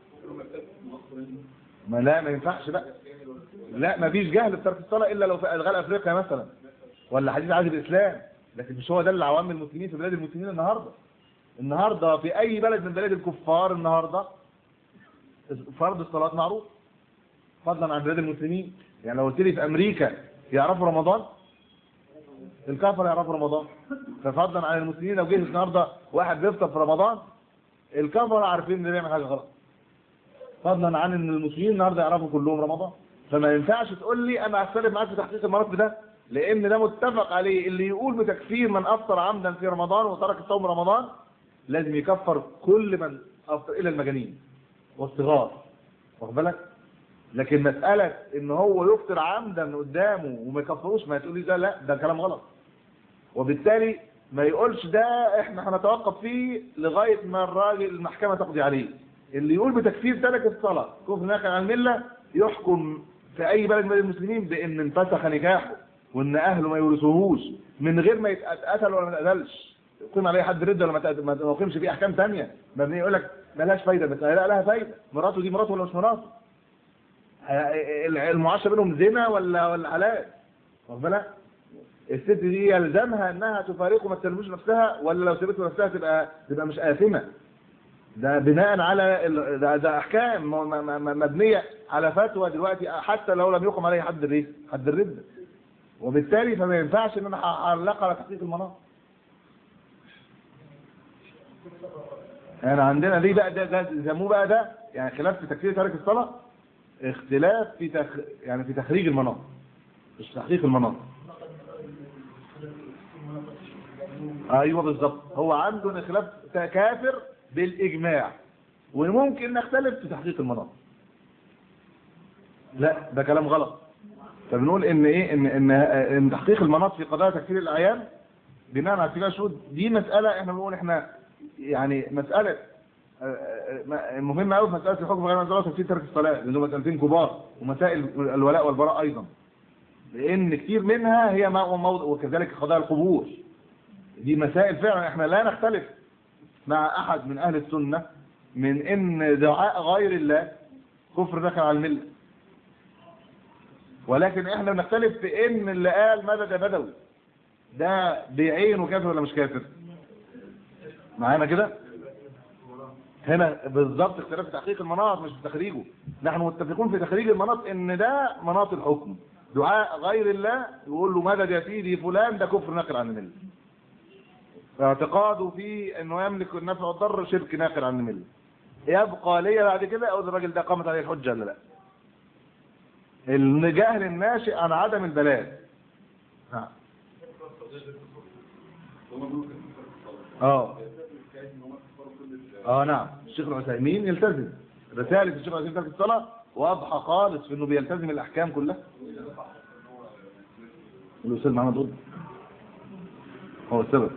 ما لا ما ينفعش بقى لا ما فيش جهل بترك الصلاة الا لو في ادغال افريقيا مثلا ولا حديث عهد الاسلام لكن مش هو ده اللي عوام المسلمين في بلاد المسلمين النهارده النهارده في اي بلد من بلاد الكفار النهارده فرض الصلاة معروف فضلا عن بلاد المسلمين يعني لو قلت لي في امريكا يعرفوا رمضان الكفر يعرفوا رمضان ففضلا عن المسلمين لو جه النهارده واحد بيفطر في رمضان الكفر عارفين ان بيعمل حاجه غلط فضلا عن ان المسلمين النهارده يعرفوا كلهم رمضان فما ينفعش تقول لي انا هختلف معاك في تحقيق المراتب ده لان ده متفق عليه اللي يقول بتكفير من افطر عمدا في رمضان وترك صوم رمضان لازم يكفر كل من افطر الى المجانين والصغار واخد بالك لكن مسألة ان هو يفطر عمدا قدامه وما يكفروش ما تقولي ده لا ده كلام غلط وبالتالي ما يقولش ده احنا هنتوقف فيه لغاية ما الراجل المحكمة تقضي عليه اللي يقول بتكفير ترك الصلاة كفر ناقل عن الملة يحكم في اي بلد من المسلمين بان انفسخ نكاحه وان اهله ما يورثوهوش من غير ما يتقتل ولا ما يتقتلش يقيم عليه حد رده ولا ما يتقتل- ما يقيمش فيه احكام ثانيه مبني يقول لك ملهاش فايده بس لا لها فايده مراته دي مراته ولا مش مراته المعاشره بينهم زنا ولا ولا حلال واخد بالك الست دي يلزمها انها تفارقه ما تسلمش نفسها ولا لو سابته نفسها تبقى تبقى مش آثمة ده بناء على ال- ده, ده احكام م- م- م- مبنيه على فتوى دلوقتي حتى لو لم يقم عليه حد الايه حد الرده وبالتالي فما ينفعش ان انا اعلق على تحقيق المناط يعني عندنا دي بقى ده ده يسموه بقى ده يعني خلاف في تكفير تارك الصلاه اختلاف في تخ... يعني في تخريج المناط مش تحقيق المناط ايوه بالظبط هو عنده خلاف كافر بالاجماع وممكن نختلف في تحقيق المناط لا ده كلام غلط فبنقول ان ايه ان ان ان تحقيق المناط في قضايا تكفير الاعيان بناء على اتفاق الشهود دي مساله احنا بنقول احنا يعني مساله آه، آه، مهمه قوي في مساله الحكم غير منزله وتفسير ترك الصلاه لانه مسالتين كبار ومسائل الولاء والبراء ايضا لان كتير منها هي مو- موضع وكذلك قضايا القبور دي مسائل فعلا احنا لا نختلف مع احد من اهل السنه من ان دعاء غير الله كفر دخل على المله ولكن احنا بنختلف في ان اللي قال مدد يا بدوي ده بعينه كافر ولا مش كافر معانا كده هنا بالظبط اختلاف في تحقيق المناط مش في تخريجه نحن متفقون في تخريج المناط ان ده مناط الحكم دعاء غير الله يقول له مدد يا سيدي فلان ده كفر ناقل عن المله اعتقاده في انه يملك النفع والضر شرك ناقل عن المله يبقى ليا بعد كده اقول الراجل ده قامت عليه الحجه ولا لا الجهل الناشئ عن عدم البلاغ نعم اه اه نعم الشيخ العثيمين يلتزم رسالة الشيخ العثيمين ترك الصلاة واضحة خالص في انه بيلتزم الاحكام كلها الاستاذ محمد قطب هو السبب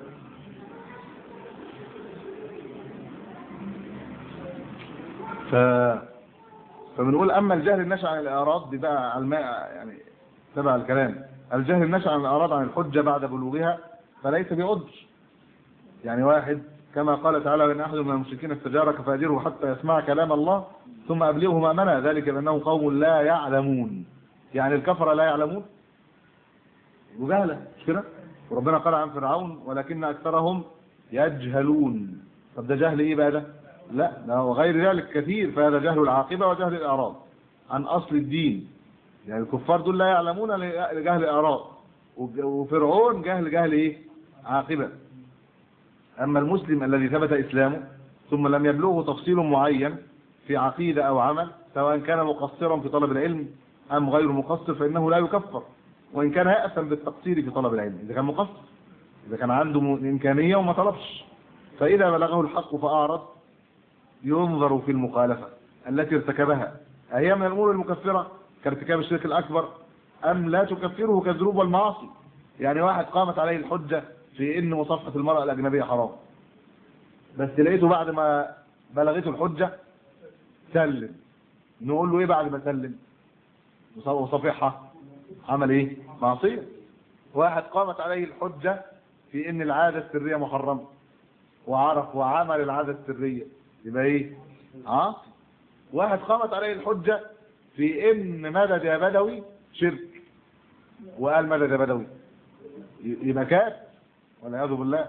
ف فبنقول اما الجهل الناشئ عن الاعراض دي بقى على الماء يعني تبع الكلام الجهل الناشئ عن الاعراض عن الحجه بعد بلوغها فليس بعذر يعني واحد كما قال تعالى وان احد من المشركين استجارك فاجره حتى يسمع كلام الله ثم ابلغه مامنا ذلك بانهم قوم لا يعلمون يعني الكفره لا يعلمون وجهله مش كده وربنا قال عن فرعون ولكن اكثرهم يجهلون طب ده جهل ايه بقى ده لا ده وغير ذلك كثير فهذا جهل العاقبه وجهل الاعراض عن اصل الدين يعني الكفار دول لا يعلمون لجهل الاعراض وفرعون جهل جهل ايه عاقبه اما المسلم الذي ثبت اسلامه ثم لم يبلغه تفصيل معين في عقيده او عمل سواء كان مقصرا في طلب العلم ام غير مقصر فانه لا يكفر وان كان يأثم بالتقصير في طلب العلم اذا كان مقصر اذا كان عنده امكانيه وما طلبش فاذا بلغه الحق فاعرض ينظر في المخالفه التي ارتكبها اهي من الامور المكفره كارتكاب الشرك الاكبر ام لا تكفره كالذنوب والمعاصي يعني واحد قامت عليه الحجه في ان مصافحه المراه الاجنبيه حرام بس لقيته بعد ما بلغته الحجه سلم نقول له ايه بعد ما سلم وصافحها عمل ايه معصيه واحد قامت عليه الحجه في ان العاده السريه محرمه وعرف وعمل العاده السريه يبقى ايه عاصي واحد قامت عليه الحجه في ان مدد يا بدوي شرك وقال مدد يا بدوي يبقى كافر والعياذ بالله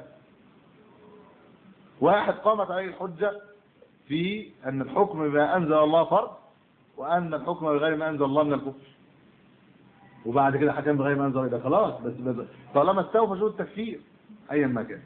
واحد قامت عليه الحجة في أن الحكم بما أنزل الله فرض وأن الحكم بغير ما أنزل الله من الكفر وبعد كده حكم بغير ما أنزل الله خلاص بس بس طالما استوفى شروط التكفير أيا ما كان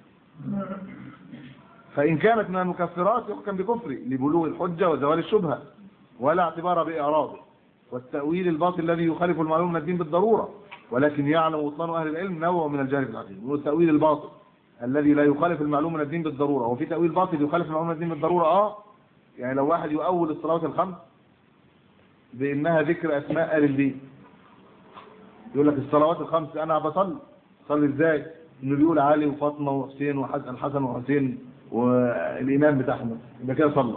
فإن كانت من المكفرات يحكم بكفره لبلوغ الحجة وزوال الشبهة ولا اعتبار بإعراضه والتأويل الباطل الذي يخالف المعلوم من الدين بالضرورة ولكن يعلم وطلان أهل العلم نوع من الجانب العقيم هو التأويل الباطل الذي لا يخالف المعلوم من الدين بالضرورة وفي تأويل باطل يخالف المعلوم من الدين بالضرورة اه يعني لو واحد يؤول الصلوات الخمس بأنها ذكر أسماء آل البيت يقول لك الصلوات الخمس أنا بصلي صلي إزاي إنه بيقول علي وفاطمة وحسين وحسن الحسن وحسين والإمام بتاعهم يبقى كده صلى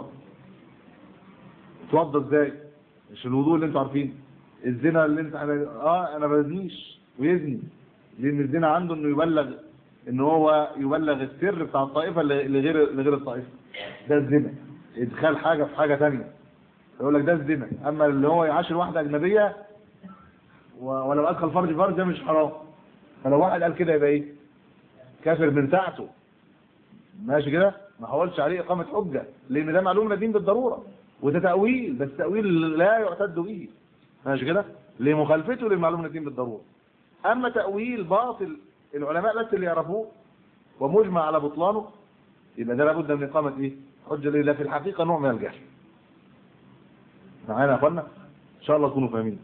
توضى إزاي مش الوضوء اللي انتوا عارفينه الزنا اللي انت اه انا بزنيش ويزني لان الزنا عنده انه يبلغ ان هو يبلغ السر بتاع الطائفه لغير لغير الطائفه ده الزنا ادخال حاجه في حاجه ثانيه يقول لك ده الزنا اما اللي هو يعاشر واحده اجنبيه ولو ادخل فرج فرج ده مش حرام فلو واحد قال كده يبقى ايه كافر من ساعته ماشي كده ما حاولش عليه اقامه حجه لان ده معلوم من الدين بالضروره وده تاويل بس تاويل لا يعتد به ماشي كده لمخالفته للمعلوم من الدين بالضروره اما تاويل باطل العلماء بس اللي يعرفوه ومجمع على بطلانه يبقى ده لابد من اقامه ايه حجه لله في الحقيقه نوع من الجهل معانا يا اخوانا ان شاء الله تكونوا فاهمين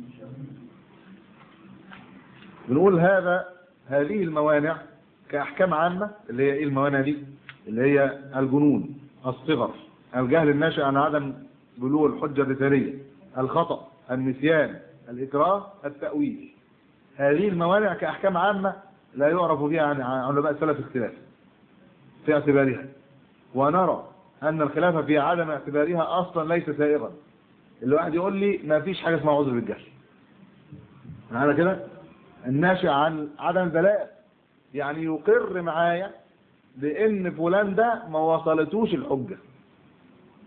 بنقول هذا هذه الموانع كاحكام عامه اللي هي ايه الموانع دي اللي هي الجنون الصغر الجهل الناشئ عن عدم بلوغ الحجه الرساليه الخطأ النسيان الإكراه التأويل هذه الموانع كأحكام عامة لا يعرف بها عن علماء السلف اختلاف في اعتبارها ونرى أن الخلاف في عدم اعتبارها أصلا ليس سائغا الواحد يقول لي ما فيش حاجة اسمها عذر بالجهل معانا كده الناشئ عن عدم بلاء يعني يقر معايا بأن فلان ده ما وصلتوش الحجة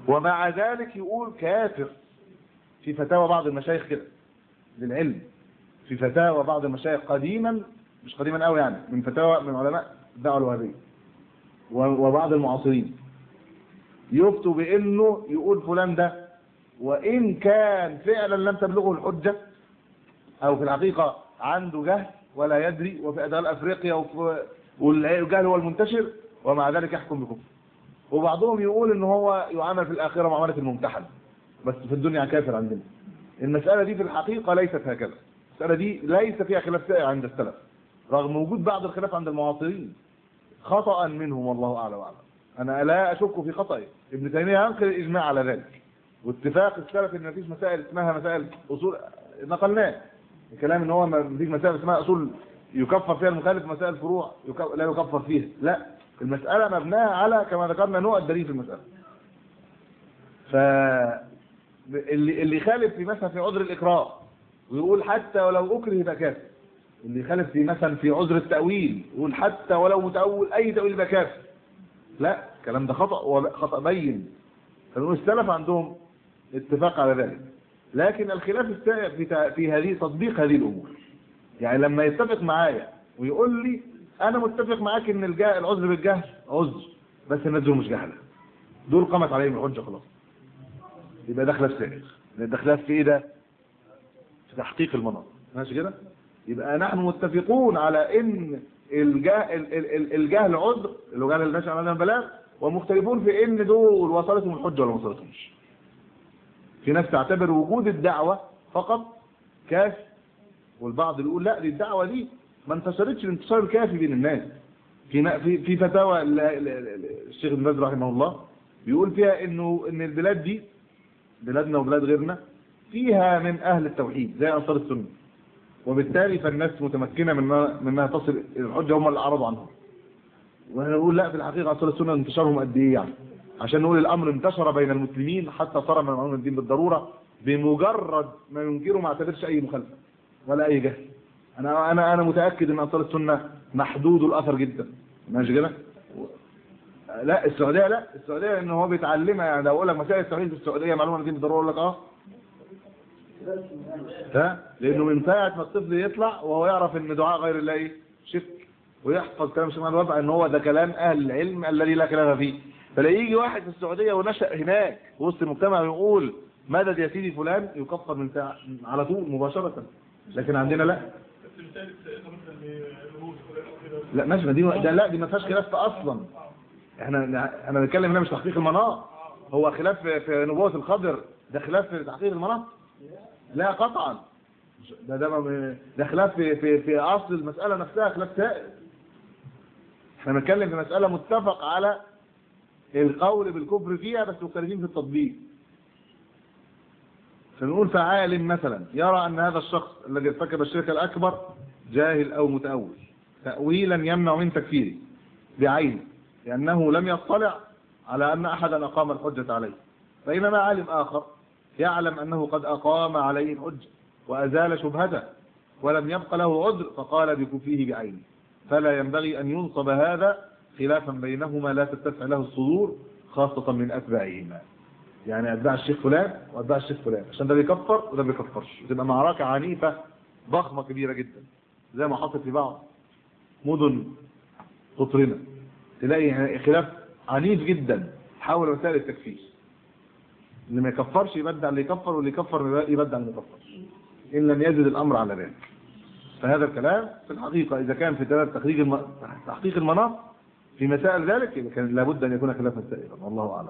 ومع ذلك يقول كافر في فتاوى بعض المشايخ كده للعلم في فتاوى بعض المشايخ قديما مش قديما قوي يعني من فتاوى من علماء الدعوه الوهابيه و- وبعض المعاصرين يفتوا بانه يقول فلان ده وان كان فعلا لم تبلغه الحجه او في الحقيقه عنده جهل ولا يدري وفي ادغال افريقيا وفي والجهل هو المنتشر ومع ذلك يحكم بكفر وبعضهم يقول ان هو يعامل في الاخره معامله الممتحن بس في الدنيا كافر عندنا المساله دي في الحقيقه ليست هكذا المساله دي ليس فيها خلاف سائغ عند السلف رغم وجود بعض الخلاف عند المعاصرين خطا منهم والله اعلم واعلم انا لا اشك في خطئه ابن تيميه ينقل الاجماع على ذلك واتفاق السلف ان مفيش مسائل اسمها مسائل اصول نقلناه الكلام ان هو ما فيش مسائل اسمها اصول يكفر فيها المخالف مسائل فروع يك- لا يكفر فيها لا المساله مبناها على كما ذكرنا نوع الدليل في المساله ف اللي اللي يخالف في مثلا في عذر الاكراه ويقول حتى ولو اكره يبقى كافر اللي يخالف في مثلا في عذر التاويل يقول حتى ولو متاول اي تاويل يبقى كافر لا الكلام ده خطا ولا- خطا بين فنقول السلف عندهم اتفاق على ذلك لكن الخلاف السائغ في تع- في هذه تطبيق هذه الامور يعني لما يتفق معايا ويقول لي انا متفق معاك ان الجا- العذر بالجهل عذر بس الناس دول مش جهله دول قامت عليهم الحجه خلاص يبقى ده خلاف سائغ لان ده خلاف في ايه ده في تحقيق المناط ماشي كده يبقى نحن متفقون على ان الجهل, الجهل عذر اللي هو جهل الناس عن البلاغ ومختلفون في ان دول وصلتهم الحجه ولا ما وصلتهمش في ناس تعتبر وجود الدعوه فقط كافي والبعض بيقول لا دي الدعوه دي ما انتشرتش الانتشار الكافي بين الناس في نا- في في فتاوى ال- ال- ال- الشيخ ابن باز رحمه الله بيقول فيها انه ان البلاد دي بلادنا وبلاد غيرنا فيها من اهل التوحيد زي انصار السنه وبالتالي فالناس متمكنه من من انها تصل الى الحجه هم اللي اعرضوا عنها ونقول لا في الحقيقه انصار السنه انتشارهم قد ايه يعني عشان نقول الامر انتشر بين المسلمين حتى صار من معلوم الدين بالضروره بمجرد ما ينكره ما اعتبرش اي مخالفه ولا اي جهل انا انا انا متاكد ان انصار السنه محدود الاثر جدا ماشي كده لا السعوديه لا السعوديه ان هو بيتعلمها يعني لو اقول لك مسائل التوحيد في السعوديه معلومه دي بالضروره اقول لك اه ها لانه من ساعه ما الطفل يطلع وهو يعرف ان دعاء غير الله ايه شرك ويحفظ كلام الشيخ محمد الوفا ان هو ده كلام اهل العلم الذي لا خلاف فيه فلا يجي واحد في السعوديه ونشا هناك وسط المجتمع ويقول مدد يا سيدي فلان يكفر من ساعة على طول مباشره لكن عندنا لا بس مثال مثلا للروس كده لا ماشي ما دي ده لا دي ما فيهاش خلاف اصلا احنا احنا بنتكلم هنا مش تحقيق المناط هو خلاف في- في نبوة الخضر ده خلاف في تحقيق المناط لا قطعا ده ده ما- ده خلاف في في في اصل المسألة نفسها خلاف سائر احنا بنتكلم في مسألة متفق على القول بالكفر فيها بس مختلفين في التطبيق فنقول فعالم مثلا يرى ان هذا الشخص الذي ارتكب الشرك الاكبر جاهل او متأول تأويلا يمنع من تكفيره بعينه لأنه لم يطلع على أن أحدا أقام الحجة عليه بينما عالم آخر يعلم أنه قد أقام عليه الحجة وأزال شبهته ولم يبق له عذر فقال بكفيه بعينه فلا ينبغي أن ينصب هذا خلافا بينهما لا تتسع له الصدور خاصة من أتباعهما يعني أتباع الشيخ فلان وأتباع الشيخ فلان عشان ده بيكفر وده بيكفرش تبقى معركة عنيفة ضخمة كبيرة جدا زي ما حصل في بعض مدن قطرنا تلاقي خلاف عنيف جدا حول مسائل التكفير اللي ما يكفرش يبدع اللي يكفر واللي يكفر يبدع اللي يكفر ان لم يزد الامر على ذلك فهذا الكلام في الحقيقه اذا كان في تمام تحقيق الم... تحقيق المناط في مسائل ذلك يبقى كان لابد ان يكون خلافا سائغا والله اعلم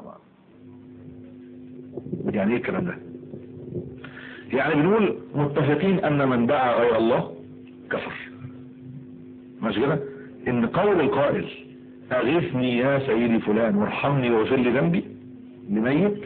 يعني ايه الكلام ده يعني بنقول متفقين ان من دعا غير الله كفر ماشي كده ان قول القائل اغثني يا سيدي فلان وارحمني واغفر لي ذنبي لميت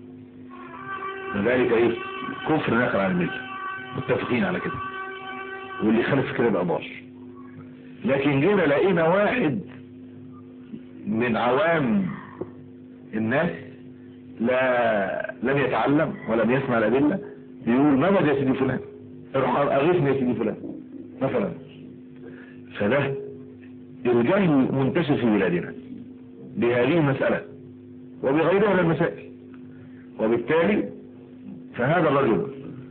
ذلك ايه كفر ناقل عن المله متفقين على كده واللي خالف كده بقى ضال لكن جينا لقينا واحد من عوام الناس لا لم يتعلم ولم يسمع الأدلة يقول ماذا يا سيدي فلان ارحم أغثني يا سيدي فلان مثلا فده الجهل منتشر في بلادنا بهذه المسألة وبغيرها من المسائل وبالتالي فهذا الرجل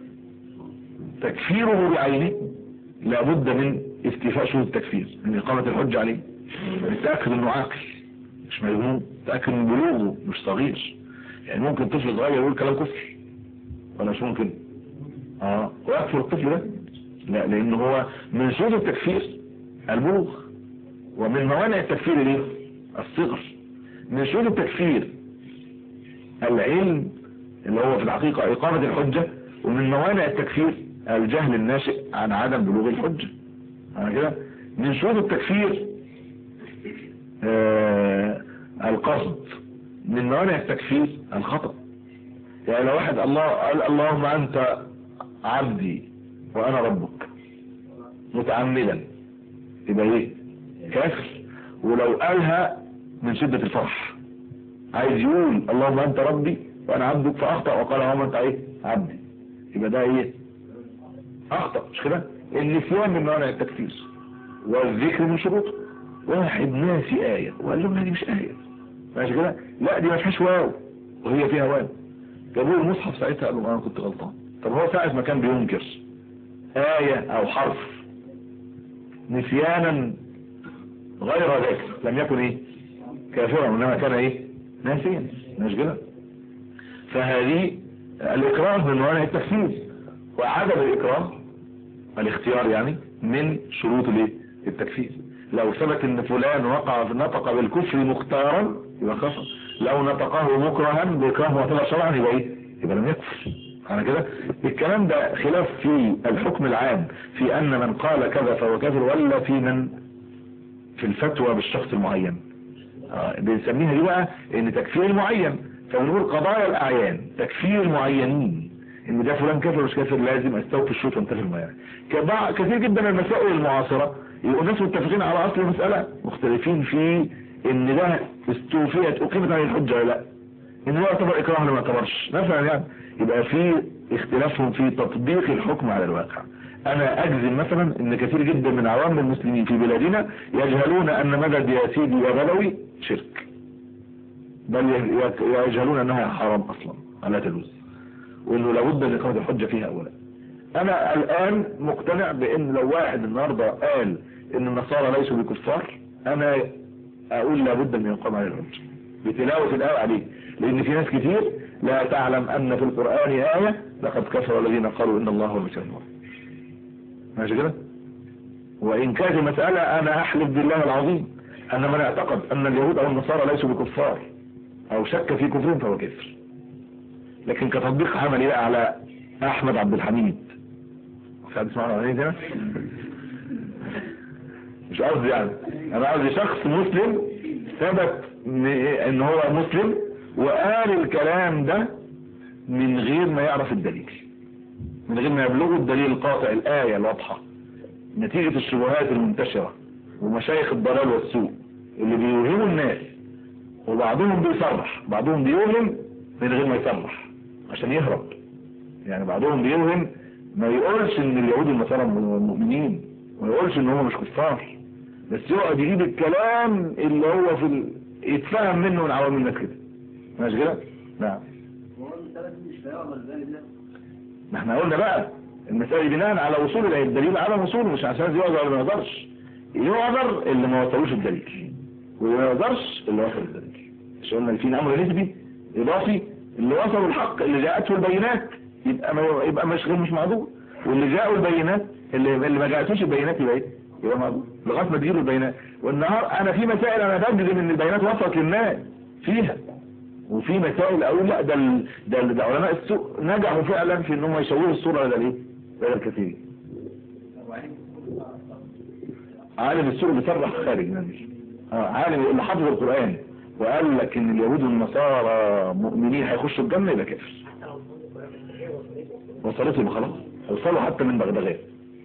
تكفيره بعينه لابد من استيفاء شروط التكفير من إقامة الحجة عليه نتأكد انه عاقل مش مجنون تأكد من بلوغه مش صغير يعني ممكن طفل صغير يقول كلام كفر ولا مش ممكن اه ويكفر الطفل ده لا لان هو من شروط التكفير البلوغ ومن موانع التكفير ليه الصغر من شروط التكفير العلم اللي هو في الحقيقة إقامة الحجة ومن موانع التكفير الجهل الناشئ عن عدم بلوغ الحجة أنا كده من شروط التكفير آه القصد من موانع التكفير الخطأ يعني لو واحد الله قال اللهم أنت عبدي وأنا ربك متعمدا يبقى ايه كافر ولو قالها من شدة الفرح عايز يقول اللهم انت ربي وانا عبدك فاخطأ وقال اللهم انت ايه عبدي يبقى ده ايه اخطأ مش كده النسيان من موانع التكفير والذكر من شروطه واحد ناسي آية وقال لهم لا دي مش آية ماشي كده لا دي ما فيهاش واو وهي فيها واو جابوا المصحف ساعتها قالوا انا كنت غلطان طب هو ساعة ما كان بينكر آية او حرف نسيانا غير ذلك لم يكن ايه كافرا وانما كان ايه ناسيا مش كده فهذه الاكراه من موانع التكفير وعدم الاكراه الاختيار يعني من شروط الايه التكفير لو ثبت ان فلان وقع في نطق بالكفر مختارا يبقى كفر لو نطقه مكرها بإكراه معتبر شرعا يبقى ايه يبقى لم يكفر انا كده الكلام ده خلاف في الحكم العام في ان من قال كذا فهو كافر ولا في من في الفتوى بالشخص المعين آه بنسميها دي بقى ان تكفير المعين فبنقول قضايا الاعيان تكفير المعينين ان ده فلان كافر مش كافر لازم استوفي الشروط وانتفي المعين كبع- كثير جدا من المسائل المعاصرة يبقوا الناس متفقين على اصل المسألة مختلفين في ان ده استوفيت اقيمت عليه الحجة ولا لا ان ده يعتبر اكراه ولا ما يعتبرش مثلا يعني يبقى في اختلافهم في تطبيق الحكم على الواقع انا اجزم مثلا ان كثير جدا من عوام المسلمين في بلادنا يجهلون ان مدد يا سيدي يا بلوي شرك بل ي- يجهلون انها حرام اصلا لا تجوز وانه لابد من اقامه الحجه فيها اولا انا الان مقتنع بان لو واحد النهارده قال ان النصارى ليسوا بكفار انا اقول لابد من اقامه عليه الحجه بتلاوه الايه عليه لان في ناس كتير لا تعلم ان في القران ايه لقد كفر الذين قالوا ان الله هو المسيح ابن مريم ماشي كده وان كانت المساله انا احلف بالله العظيم ان من اعتقد ان اليهود او النصارى ليسوا بكفار او شك في كفرهم فهو كافر لكن كتطبيق عملي بقى على احمد عبد الحميد مش حد يسمعنا عليه هنا مش قصدي يعني انا قصدي شخص مسلم ثبت م- ان هو مسلم وقال الكلام ده من غير ما يعرف الدليل من غير ما يبلغه الدليل القاطع الآية الواضحة نتيجة الشبهات المنتشرة ومشايخ الضلال والسوء اللي بيوهموا الناس وبعضهم بيصرح بعضهم بيوهم من غير ما يصرح عشان يهرب يعني بعضهم بيوهم ما يقولش ان اليهود والنصارى مؤمنين ما يقولش ان هم مش كفار بس يقعد يجيب الكلام اللي هو في ال... يتفهم منه من عوام الناس كده ماشي كده؟ نعم ما احنا قلنا بقى المسائل بناء على وصول الدليل على وصوله مش عشان يقدر ولا ما يقدرش يقدر اللي ما وصلوش الدليل واللي ما يقدرش اللي وصل الدليل مش قلنا إن في امر نسبي اضافي اللي وصلوا الحق اللي جاءته البينات يبقى ما يبقى مش غير مش معذور واللي جاءوا البينات اللي اللي ما جاءتوش البينات يبقى ايه؟ يبقى معذور لغايه ما تجيله البينات والنهار انا في مسائل انا بجزم ان البينات وصلت للناس فيها وفي مسائل اقول لا ده ال- ده, ال- ده علماء السوء نجحوا فعلا في ان هم يشوهوا الصوره لدى الايه؟ لدى الكثيرين. عالم السوء بيصرح خارج منه. اه عالم اللي حافظ القران وقال لك ان اليهود والنصارى مؤمنين هيخشوا الجنه يبقى كافر. وصلتهم خلاص وصلوا حتى من بغداد.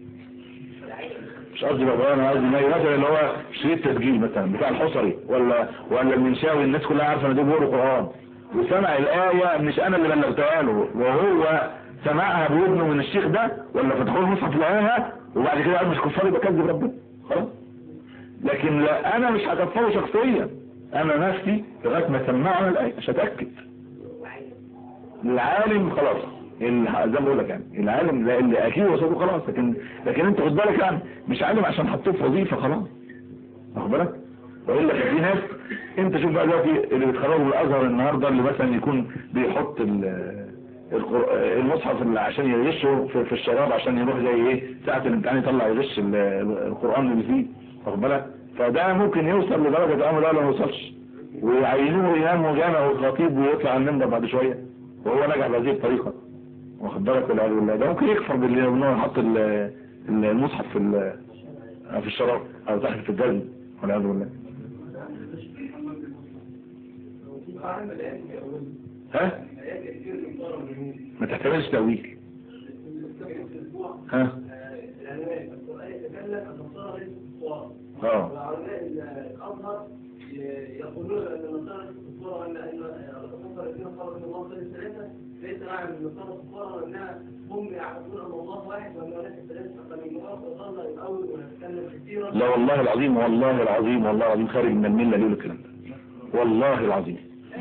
مش قصدي بقى انا قصدي ما مثلا اللي هو شريط تسجيل مثلا بتاع الحصري ولا ولا المنشاوي الناس كلها عارفه ان دول بيقروا قران وسمع الايه مش انا اللي بلغتها له وهو سمعها بودنه من الشيخ ده ولا فتحوا له المصحف لقاها وبعد كده قال مش كفار يبقى كذب ربنا خلاص لكن لا انا مش هكفره شخصيا انا نفسي لغايه ما سمعنا الايه مش هتاكد العالم خلاص ال- زي ما بقول لك يعني العالم لا- اللي اكيد وصله خلاص لكن لكن انت خد بالك يعني مش عالم عشان حطوه في وظيفه خلاص واخد بالك بقول لك في ناس انت شوف بقى دلوقتي اللي بيتخرجوا من الازهر النهارده اللي مثلا يكون بيحط ال- القر- المصحف اللي عشان يغشه في, في الشراب عشان يروح زي ايه ساعه الامتحان يطلع يغش ال- القران اللي فيه واخد بالك فده ممكن يوصل لدرجه الامر لا ما يوصلش ويعينوه ينام جامع وخطيب ويطلع على المنبر بعد شويه وهو نجح بهذه الطريقه واخد بالك والعياذ بالله ده ممكن يكفر باللي ان هو يحط ال- ال- المصحف في ال- في الشراب او تحت في الجزم والعياذ بالله ها ما تحتملش تأويل ها اه وعلماء الازهر يقولون ان النصارى الكفار وان ان الكفار الذين قالوا ان الله ثالث ثلاثه ليس معنى ان النصارى الكفار وانها هم يعبدون ان الله واحد وان هناك ثلاثه اقاليم وظل الاول ونتكلم كثيرا لا والله العظيم والله العظيم والله العظيم خارج من المله ليه الكلام ده والله العظيم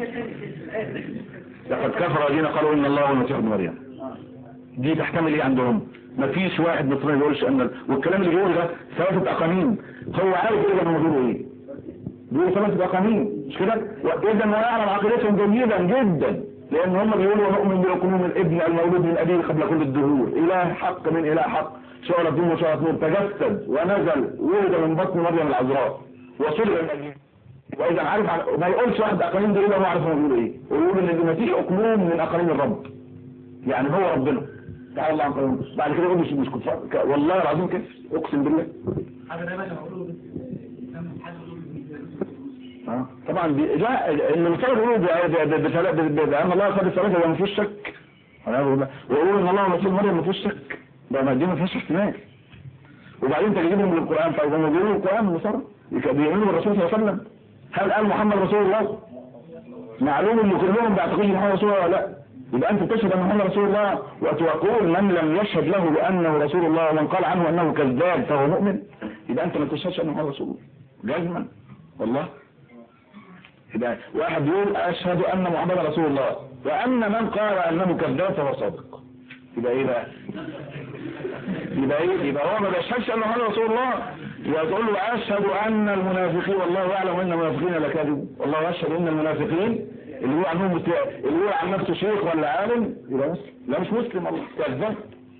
لقد كفر الذين قالوا ان الله هو المسيح ابن مريم دي تحتمل ايه عندهم ما فيش واحد مصري يقولش ان والكلام اللي بيقوله ده ثلاثه اقانيم هو عارف كده انهم بيقولوا ايه بيقولوا ثلاثه اقانيم مش كده واذا هو يعلم عقيدتهم جيدا جدا لان هم بيقولوا ونؤمن بأقنوم الابن المولود من ابيه قبل كل الدهور اله حق من اله حق شعلة دين وشعلة نور تجسد ونزل ولد من بطن مريم العذراء وصلب من اجله واذا عارف عن... ما يقولش واحد اقانيم دول هو عارف هم بيقولوا ايه ويقول ان المسيح اقنوم من اقانيم الرب يعني هو ربنا تعالى الله عن قانون بعد كده يقول مش مش كفار ك- والله العظيم كده اقسم بالله هذا ده بقى مقوله بس لما حد يقول اه طبعا بي... لا اللي مفترض يقولوا ب- ب- ب- بثلا- ب- ب- بان الله خد الثلاثه ده ما فيهوش شك والعياذ بالله ويقولوا ان الله مسيح مريم ما فيهوش شك ده ما دي ما فيهاش احتمال وبعدين تجيبهم من القران فاذا ما بيقولوا القران النصارى يك- بيؤمنوا بالرسول صلى الله عليه وسلم هل قال محمد رسول الله معلوم ان كلهم بيعتقدوا محمد رسول الله ولا لا يبقى انت تشهد ان محمد رسول الله وتقول من لم يشهد له بانه رسول الله ومن قال عنه انه كذاب فهو مؤمن يبقى انت ما تشهدش انه محمد رسول الله جزما والله يبقى واحد يقول اشهد ان محمد رسول الله وان من قال انه كذاب فهو صادق يبقى ايه بقى يبقى ايه يبقى هو ما بيشهدش ان محمد رسول الله يبقى تقول له اشهد ان المنافقين والله يعلم ان المنافقين لكاذبون والله يشهد ان المنافقين اللي هو عنهم مت- اللي هو عن نفسه شيخ ولا عالم يبقى مسلم لا مش مسلم والله كذاب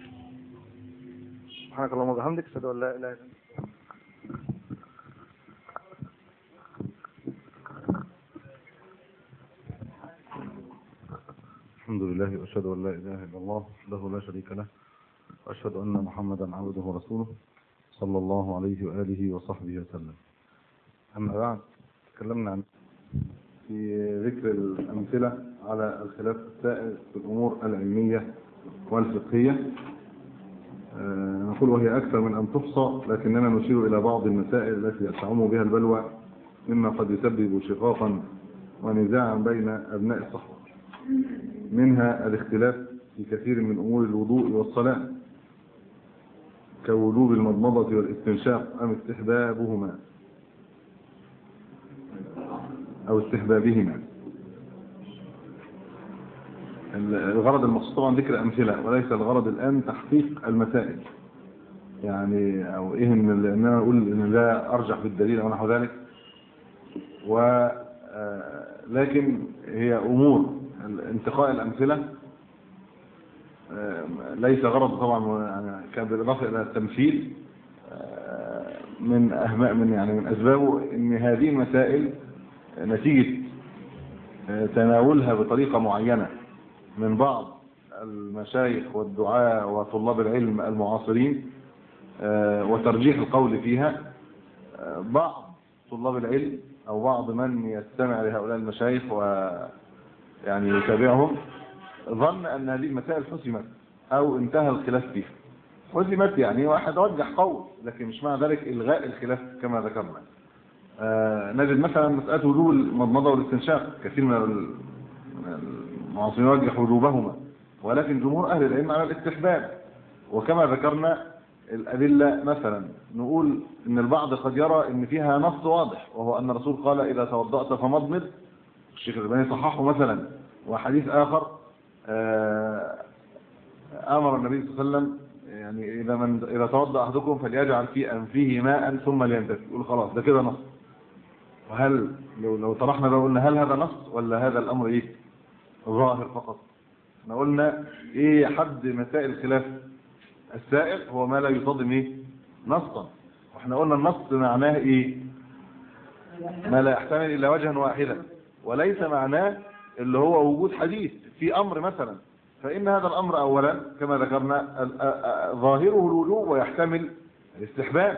سبحانك اللهم وبحمدك اشهد ان لا اله الا انت الحمد لله واشهد ان لا اله الا الله وحده لا شريك له واشهد ان محمدا عبده ورسوله صلى الله عليه واله وصحبه وسلم اما بعد تكلمنا عن في ذكر الامثله على الخلاف السائر في الامور العلميه والفقهيه آه، نقول وهي أكثر من أن تحصى لكننا نشير إلى بعض المسائل التي تعم بها البلوى مما قد يسبب شقاقا ونزاعا بين أبناء الصحوة منها الاختلاف في كثير من أمور الوضوء والصلاة كوجوب المضمضة والاستنشاق أم استحبابهما أو استحبابهما الغرض المقصود طبعا ذكر أمثلة وليس الغرض الآن تحقيق المسائل يعني أو إيه إن ال- إن أنا أقول إن ده أرجح بالدليل أو نحو ذلك و آه، لكن هي أمور انتقاء الأمثلة آه، ليس غرض طبعا يعني كان بالإضافة إلى التمثيل آه، من أهم من يعني من أسبابه إن هذه المسائل نتيجة آه، تناولها بطريقة معينة من بعض المشايخ والدعاة وطلاب العلم المعاصرين آه، وترجيح القول فيها آه، بعض طلاب العلم أو بعض من يستمع لهؤلاء المشايخ ويعني يتابعهم ظن أن هذه المسائل حسمت أو انتهى الخلاف فيها حسمت يعني واحد رجح قول لكن مش معنى ذلك إلغاء الخلاف كما ذكرنا آه، نجد مثلا مسألة وجوب المضمضة والاستنشاق كثير من ال- من المعاصرين يرجح وجوبهما ولكن جمهور أهل العلم على الاستحباب وكما ذكرنا الأدلة مثلا نقول إن البعض قد يرى إن فيها نص واضح وهو أن الرسول قال إذا توضأت فمضمض الشيخ الألباني صححه مثلا وحديث آخر آه، امر النبي صلى الله عليه وسلم يعني اذا من اذا توضا احدكم فليجعل في انفه ماء ثم لينتفي يقول خلاص ده كده نص وهل لو لو طرحنا بقى قلنا هل هذا نص ولا هذا الامر ايه ظاهر فقط احنا قلنا ايه حد مسائل الخلاف السائغ هو ما لا يصادم ايه نصا واحنا قلنا النص معناه ايه ما لا يحتمل الا وجها واحدا وليس معناه اللي هو وجود حديث في امر مثلا فان هذا الامر اولا كما ذكرنا ال- ا- ا- ظاهره الوجوب ويحتمل الاستحباب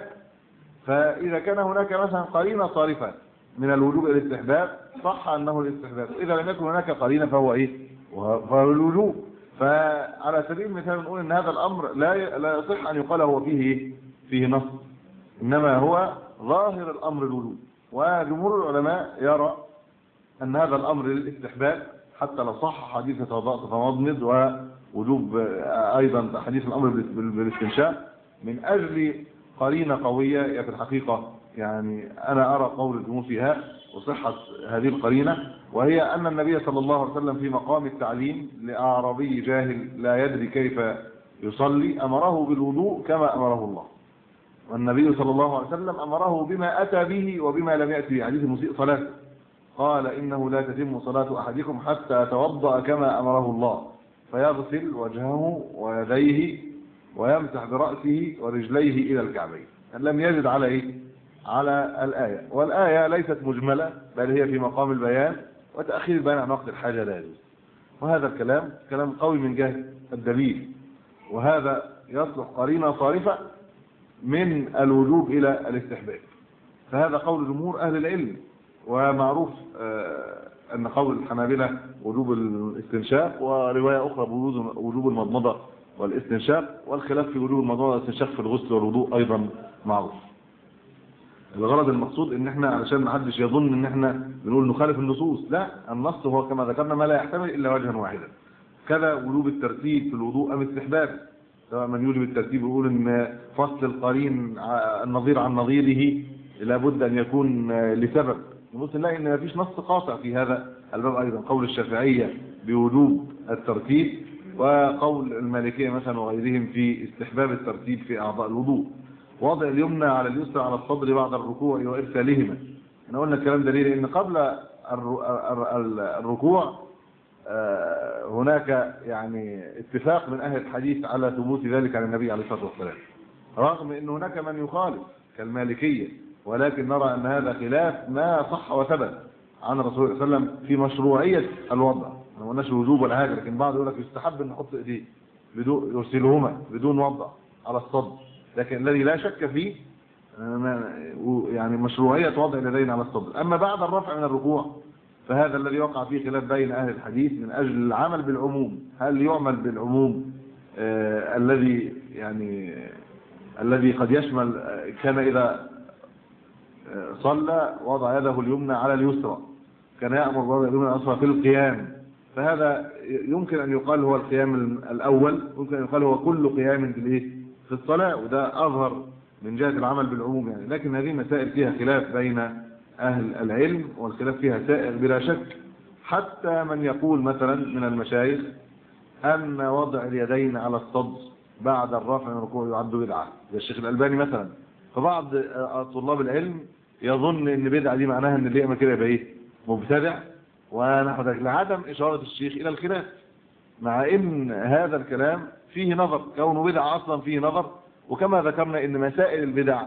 فاذا كان هناك مثلا قرينه صارفه من الوجوب الى الاستحباب صح انه الاستحباب اذا لم يكن هناك قرينه فهو ايه وه- فهو الوجوب فعلى سبيل المثال نقول ان هذا الامر لا ي- لا يصح ان يقال هو فيه ايه فيه نص انما هو ظاهر الامر الوجوب وجمهور العلماء يرى ان هذا الامر للاستحباب حتى لو صح حديث توضأت فمضمض ووجوب آه، ايضا حديث الامر بال- بال- بالاستنشاق من اجل قرينه قويه هي في الحقيقه يعني انا ارى قول الجمهور فيها وصحه هذه القرينه وهي ان النبي صلى الله عليه وسلم في مقام التعليم لاعرابي جاهل لا يدري كيف يصلي امره بالوضوء كما امره الله والنبي صلى الله عليه وسلم امره بما اتى به وبما لم ياتي به حديث المسيء صلاته قال انه لا تتم صلاه احدكم حتى يتوضا كما امره الله فيغسل وجهه ويديه ويمسح براسه ورجليه الى الكعبين لم يزد على ايه على الايه والايه ليست مجمله بل هي في مقام البيان وتاخير البيان عن وقت الحاجه لا يجوز وهذا الكلام كلام قوي من جهه الدليل وهذا يصلح قرينه صارفه من الوجوب الى الاستحباب فهذا قول جمهور اهل العلم ومعروف آه، ان قول الحنابلة وجوب الاستنشاق ورواية اخرى بوجوب وجوب المضمضة والاستنشاق والخلاف في وجوب المضمضة والاستنشاق في الغسل والوضوء ايضا معروف الغرض المقصود ان احنا علشان ما حدش يظن ان احنا بنقول نخالف النصوص لا النص هو كما ذكرنا ما لا يحتمل الا وجها واحدا كذا وجوب الترتيب في الوضوء ام استحباب سواء من يوجب الترتيب يقول ان فصل القرين ع- النظير عن نظيره لابد ان يكون آه، لسبب نبص نلاقي ان مفيش نص قاطع في هذا الباب ايضا قول الشافعيه بوجوب الترتيب وقول المالكيه مثلا وغيرهم في استحباب الترتيب في اعضاء الوضوء وضع اليمنى على اليسرى على الصدر بعد الركوع وارسالهما احنا قلنا الكلام ده ليه لان قبل الر- الر- الر- الركوع آه، هناك يعني اتفاق من اهل الحديث على ثبوت ذلك عن النبي عليه الصلاه والسلام رغم ان هناك من يخالف كالمالكيه ولكن نرى ان هذا خلاف ما صح وثبت عن الرسول صلى الله عليه وسلم في مشروعيه الوضع ما قلناش الوجوب ولا حاجه لكن بعض يقول لك يستحب ان نحط ايديه بدون يرسلهما بدون وضع على الصدر لكن الذي لا شك فيه آه، ما- يعني مشروعيه وضع اليدين على الصدر اما بعد الرفع من الركوع فهذا الذي وقع فيه خلاف بين أهل الحديث من أجل العمل بالعموم هل يعمل بالعموم آه الذي يعني آه الذي قد يشمل آه كان إذا آه صلى وضع يده اليمنى على اليسرى كان يأمر بوضع اليمنى على اليسرى في القيام فهذا يمكن أن يقال هو القيام الأول يمكن أن يقال هو كل قيام في الإيه؟ في الصلاة وده أظهر من جهة العمل بالعموم يعني لكن هذه مسائل فيها خلاف بين أهل العلم والخلاف فيها سائر بلا شك حتى من يقول مثلا من المشايخ أن وضع اليدين على الصدر بعد الرفع من الركوع يعد بدعة زي الشيخ الألباني مثلا فبعض آه، طلاب العلم يظن ان بدعة دي معناها ان اللي يعمل كده يبقى ايه مبتدع ونحو ذلك لعدم إشارة الشيخ إلى الخلاف مع ان هذا الكلام فيه نظر كونه بدعة أصلا فيه نظر وكما ذكرنا ان مسائل البدع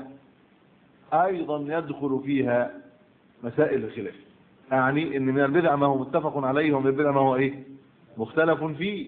أيضا يدخل فيها مسائل الخلاف يعني ان من البدع ما هو متفق عليه ومن البدع ما هو ايه مختلف فيه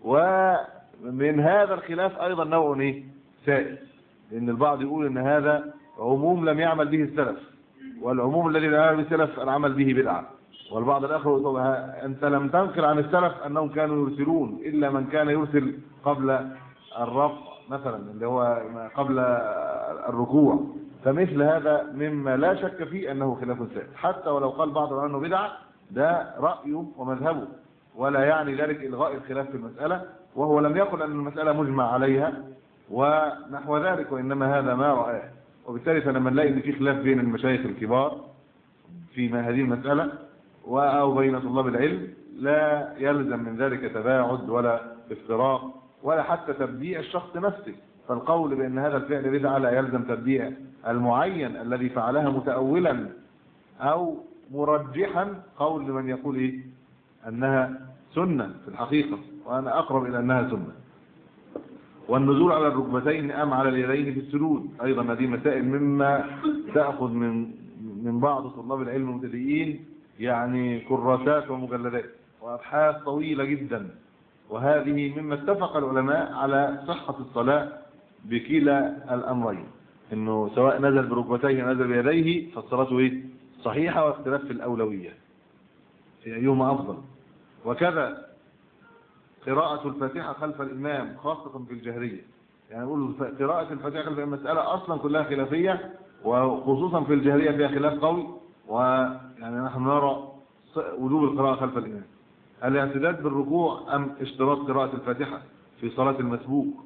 ومن هذا الخلاف ايضا نوع ايه سائل لان البعض يقول ان هذا عموم لم يعمل به السلف والعموم الذي لم يعمل به السلف العمل به بدعه والبعض الاخر يقول ها- انت لم تنقل عن السلف انهم كانوا يرسلون الا من كان يرسل قبل الرفع مثلا اللي هو ما قبل الركوع فمثل هذا مما لا شك فيه انه خلاف سائل حتى ولو قال بعض العلماء انه بدعه ده رايه ومذهبه ولا يعني ذلك الغاء الخلاف في المساله وهو لم يقل ان المساله مجمع عليها ونحو ذلك وانما هذا ما راه وبالتالي فلما نلاقي ان في خلاف بين المشايخ الكبار في ما هذه المساله و- او بين طلاب العلم لا يلزم من ذلك تباعد ولا افتراق ولا حتى تبديع الشخص نفسه فالقول بأن هذا الفعل بدعة لا يلزم تبديع المعين الذي فعلها متأولا أو مرجحا قول لمن يقول إيه أنها سنة في الحقيقة وأنا أقرب إلى أنها سنة والنزول على الركبتين أم على اليدين في السجود أيضا هذه مسائل مما تأخذ من من بعض طلاب العلم المبتدئين يعني كراسات ومجلدات وأبحاث طويلة جدا وهذه مما اتفق العلماء على صحة الصلاة بكلا الأمرين إنه سواء نزل بركبتيه نزل بيديه فالصلاة إيه؟ صحيحة واختلاف في الأولوية في أيهما أفضل وكذا قراءة الفاتحة خلف الإمام خاصة في الجهرية يعني نقول قراءة الفاتحة خلف المسألة أصلا كلها خلافية وخصوصا في الجهرية فيها خلاف قوي ويعني نحن نرى وجوب القراءة خلف الإمام الاعتداد بالركوع أم اشتراط قراءة الفاتحة في صلاة المسبوق